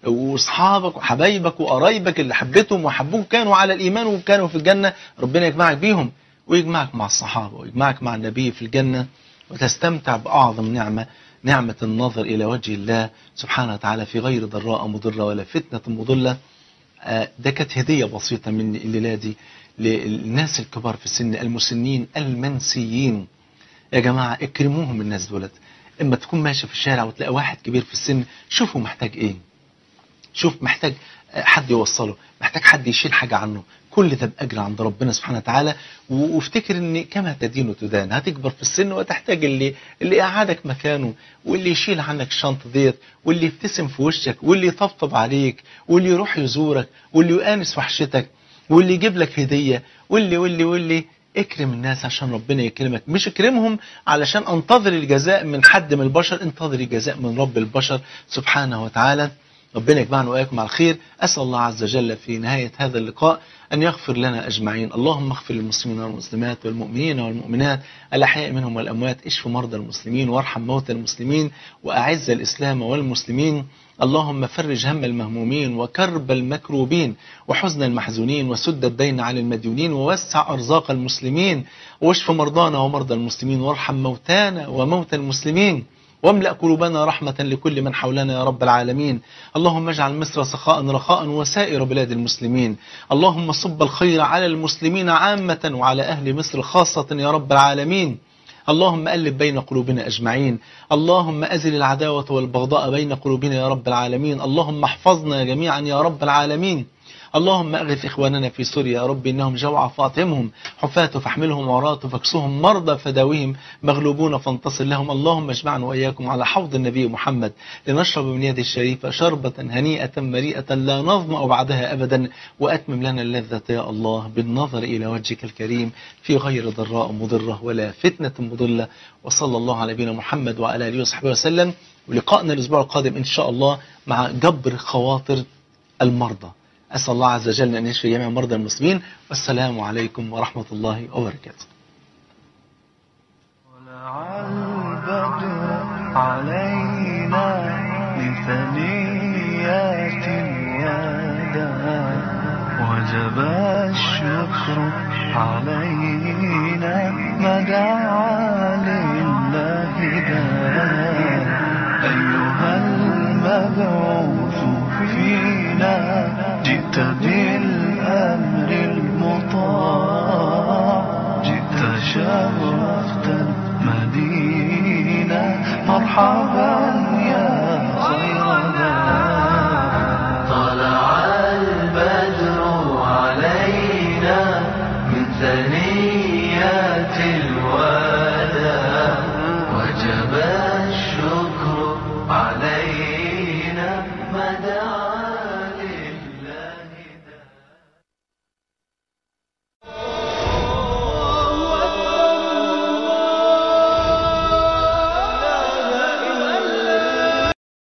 واصحابك وحبايبك وقرايبك اللي حبيتهم وحبوك كانوا على الايمان وكانوا في الجنه ربنا يجمعك بيهم ويجمعك مع الصحابه ويجمعك مع النبي في الجنه وتستمتع باعظم نعمه نعمه النظر الى وجه الله سبحانه وتعالى في غير ضراء مضره ولا فتنه مضله آه، ده كانت هديه بسيطه مني الليله دي للناس الكبار في السن المسنين المنسيين يا جماعه اكرموهم الناس دولت اما تكون ماشي في الشارع وتلاقي واحد كبير في السن شوفوا محتاج ايه شوف محتاج حد يوصله محتاج حد يشيل حاجة عنه كل ده بأجر عند ربنا سبحانه وتعالى و- وافتكر ان كما تدين تدان هتكبر في السن وتحتاج اللي اللي يقعدك مكانه واللي يشيل عنك الشنطة ديت واللي يبتسم في وشك واللي يطبطب عليك واللي يروح يزورك واللي يؤانس وحشتك واللي يجيب لك هدية واللي واللي واللي اكرم الناس عشان ربنا يكرمك مش اكرمهم علشان انتظر الجزاء من حد من البشر انتظر الجزاء من رب البشر سبحانه وتعالى ربنا يجمعنا وإياكم على الخير أسأل الله عز وجل في نهاية هذا اللقاء أن يغفر لنا أجمعين اللهم اغفر للمسلمين والمسلمات والمؤمنين والمؤمنات الأحياء منهم والأموات اشف مرضى المسلمين وارحم موتى المسلمين وأعز الإسلام والمسلمين اللهم فرج هم المهمومين وكرب المكروبين وحزن المحزونين وسد الدين عن المديونين ووسع أرزاق المسلمين واشف مرضانا ومرضى المسلمين وارحم موتانا وموتى المسلمين واملأ قلوبنا رحمة لكل من حولنا يا رب العالمين اللهم اجعل مصر سخاء رخاء وسائر بلاد المسلمين اللهم صب الخير على المسلمين عامة وعلى أهل مصر خاصة يا رب العالمين اللهم ألف بين قلوبنا أجمعين اللهم أزل العداوة والبغضاء بين قلوبنا يا رب العالمين اللهم احفظنا جميعا يا رب العالمين اللهم أغث إخواننا في سوريا يا رب إنهم جوع فاطمهم حفاة فاحملهم عراة فاكسهم مرضى فداويهم مغلوبون فانتصر لهم اللهم اجمعنا وإياكم على حوض النبي محمد لنشرب من يده الشريفة شربة هنيئة مريئة لا نظمأ بعدها أبدا وأتمم لنا اللذة يا الله بالنظر إلى وجهك الكريم في غير ضراء مضرة ولا فتنة مضلة وصلى الله على نبينا محمد وعلى آله وصحبه وسلم ولقائنا الأسبوع القادم إن شاء الله مع جبر خواطر المرضى أسأل الله عز وجل أن يشفي جميع مرضى المسلمين والسلام عليكم ورحمة الله وبركاته طلع البدر علينا من ثنيات الوداع وجب الشكر علينا ما دعا لله داع أيها المبعوث فينا جئت بالأمر المطاع جئت شرفت المدينة مرحبا يا خير ذا طلع البدر علينا من ثنيات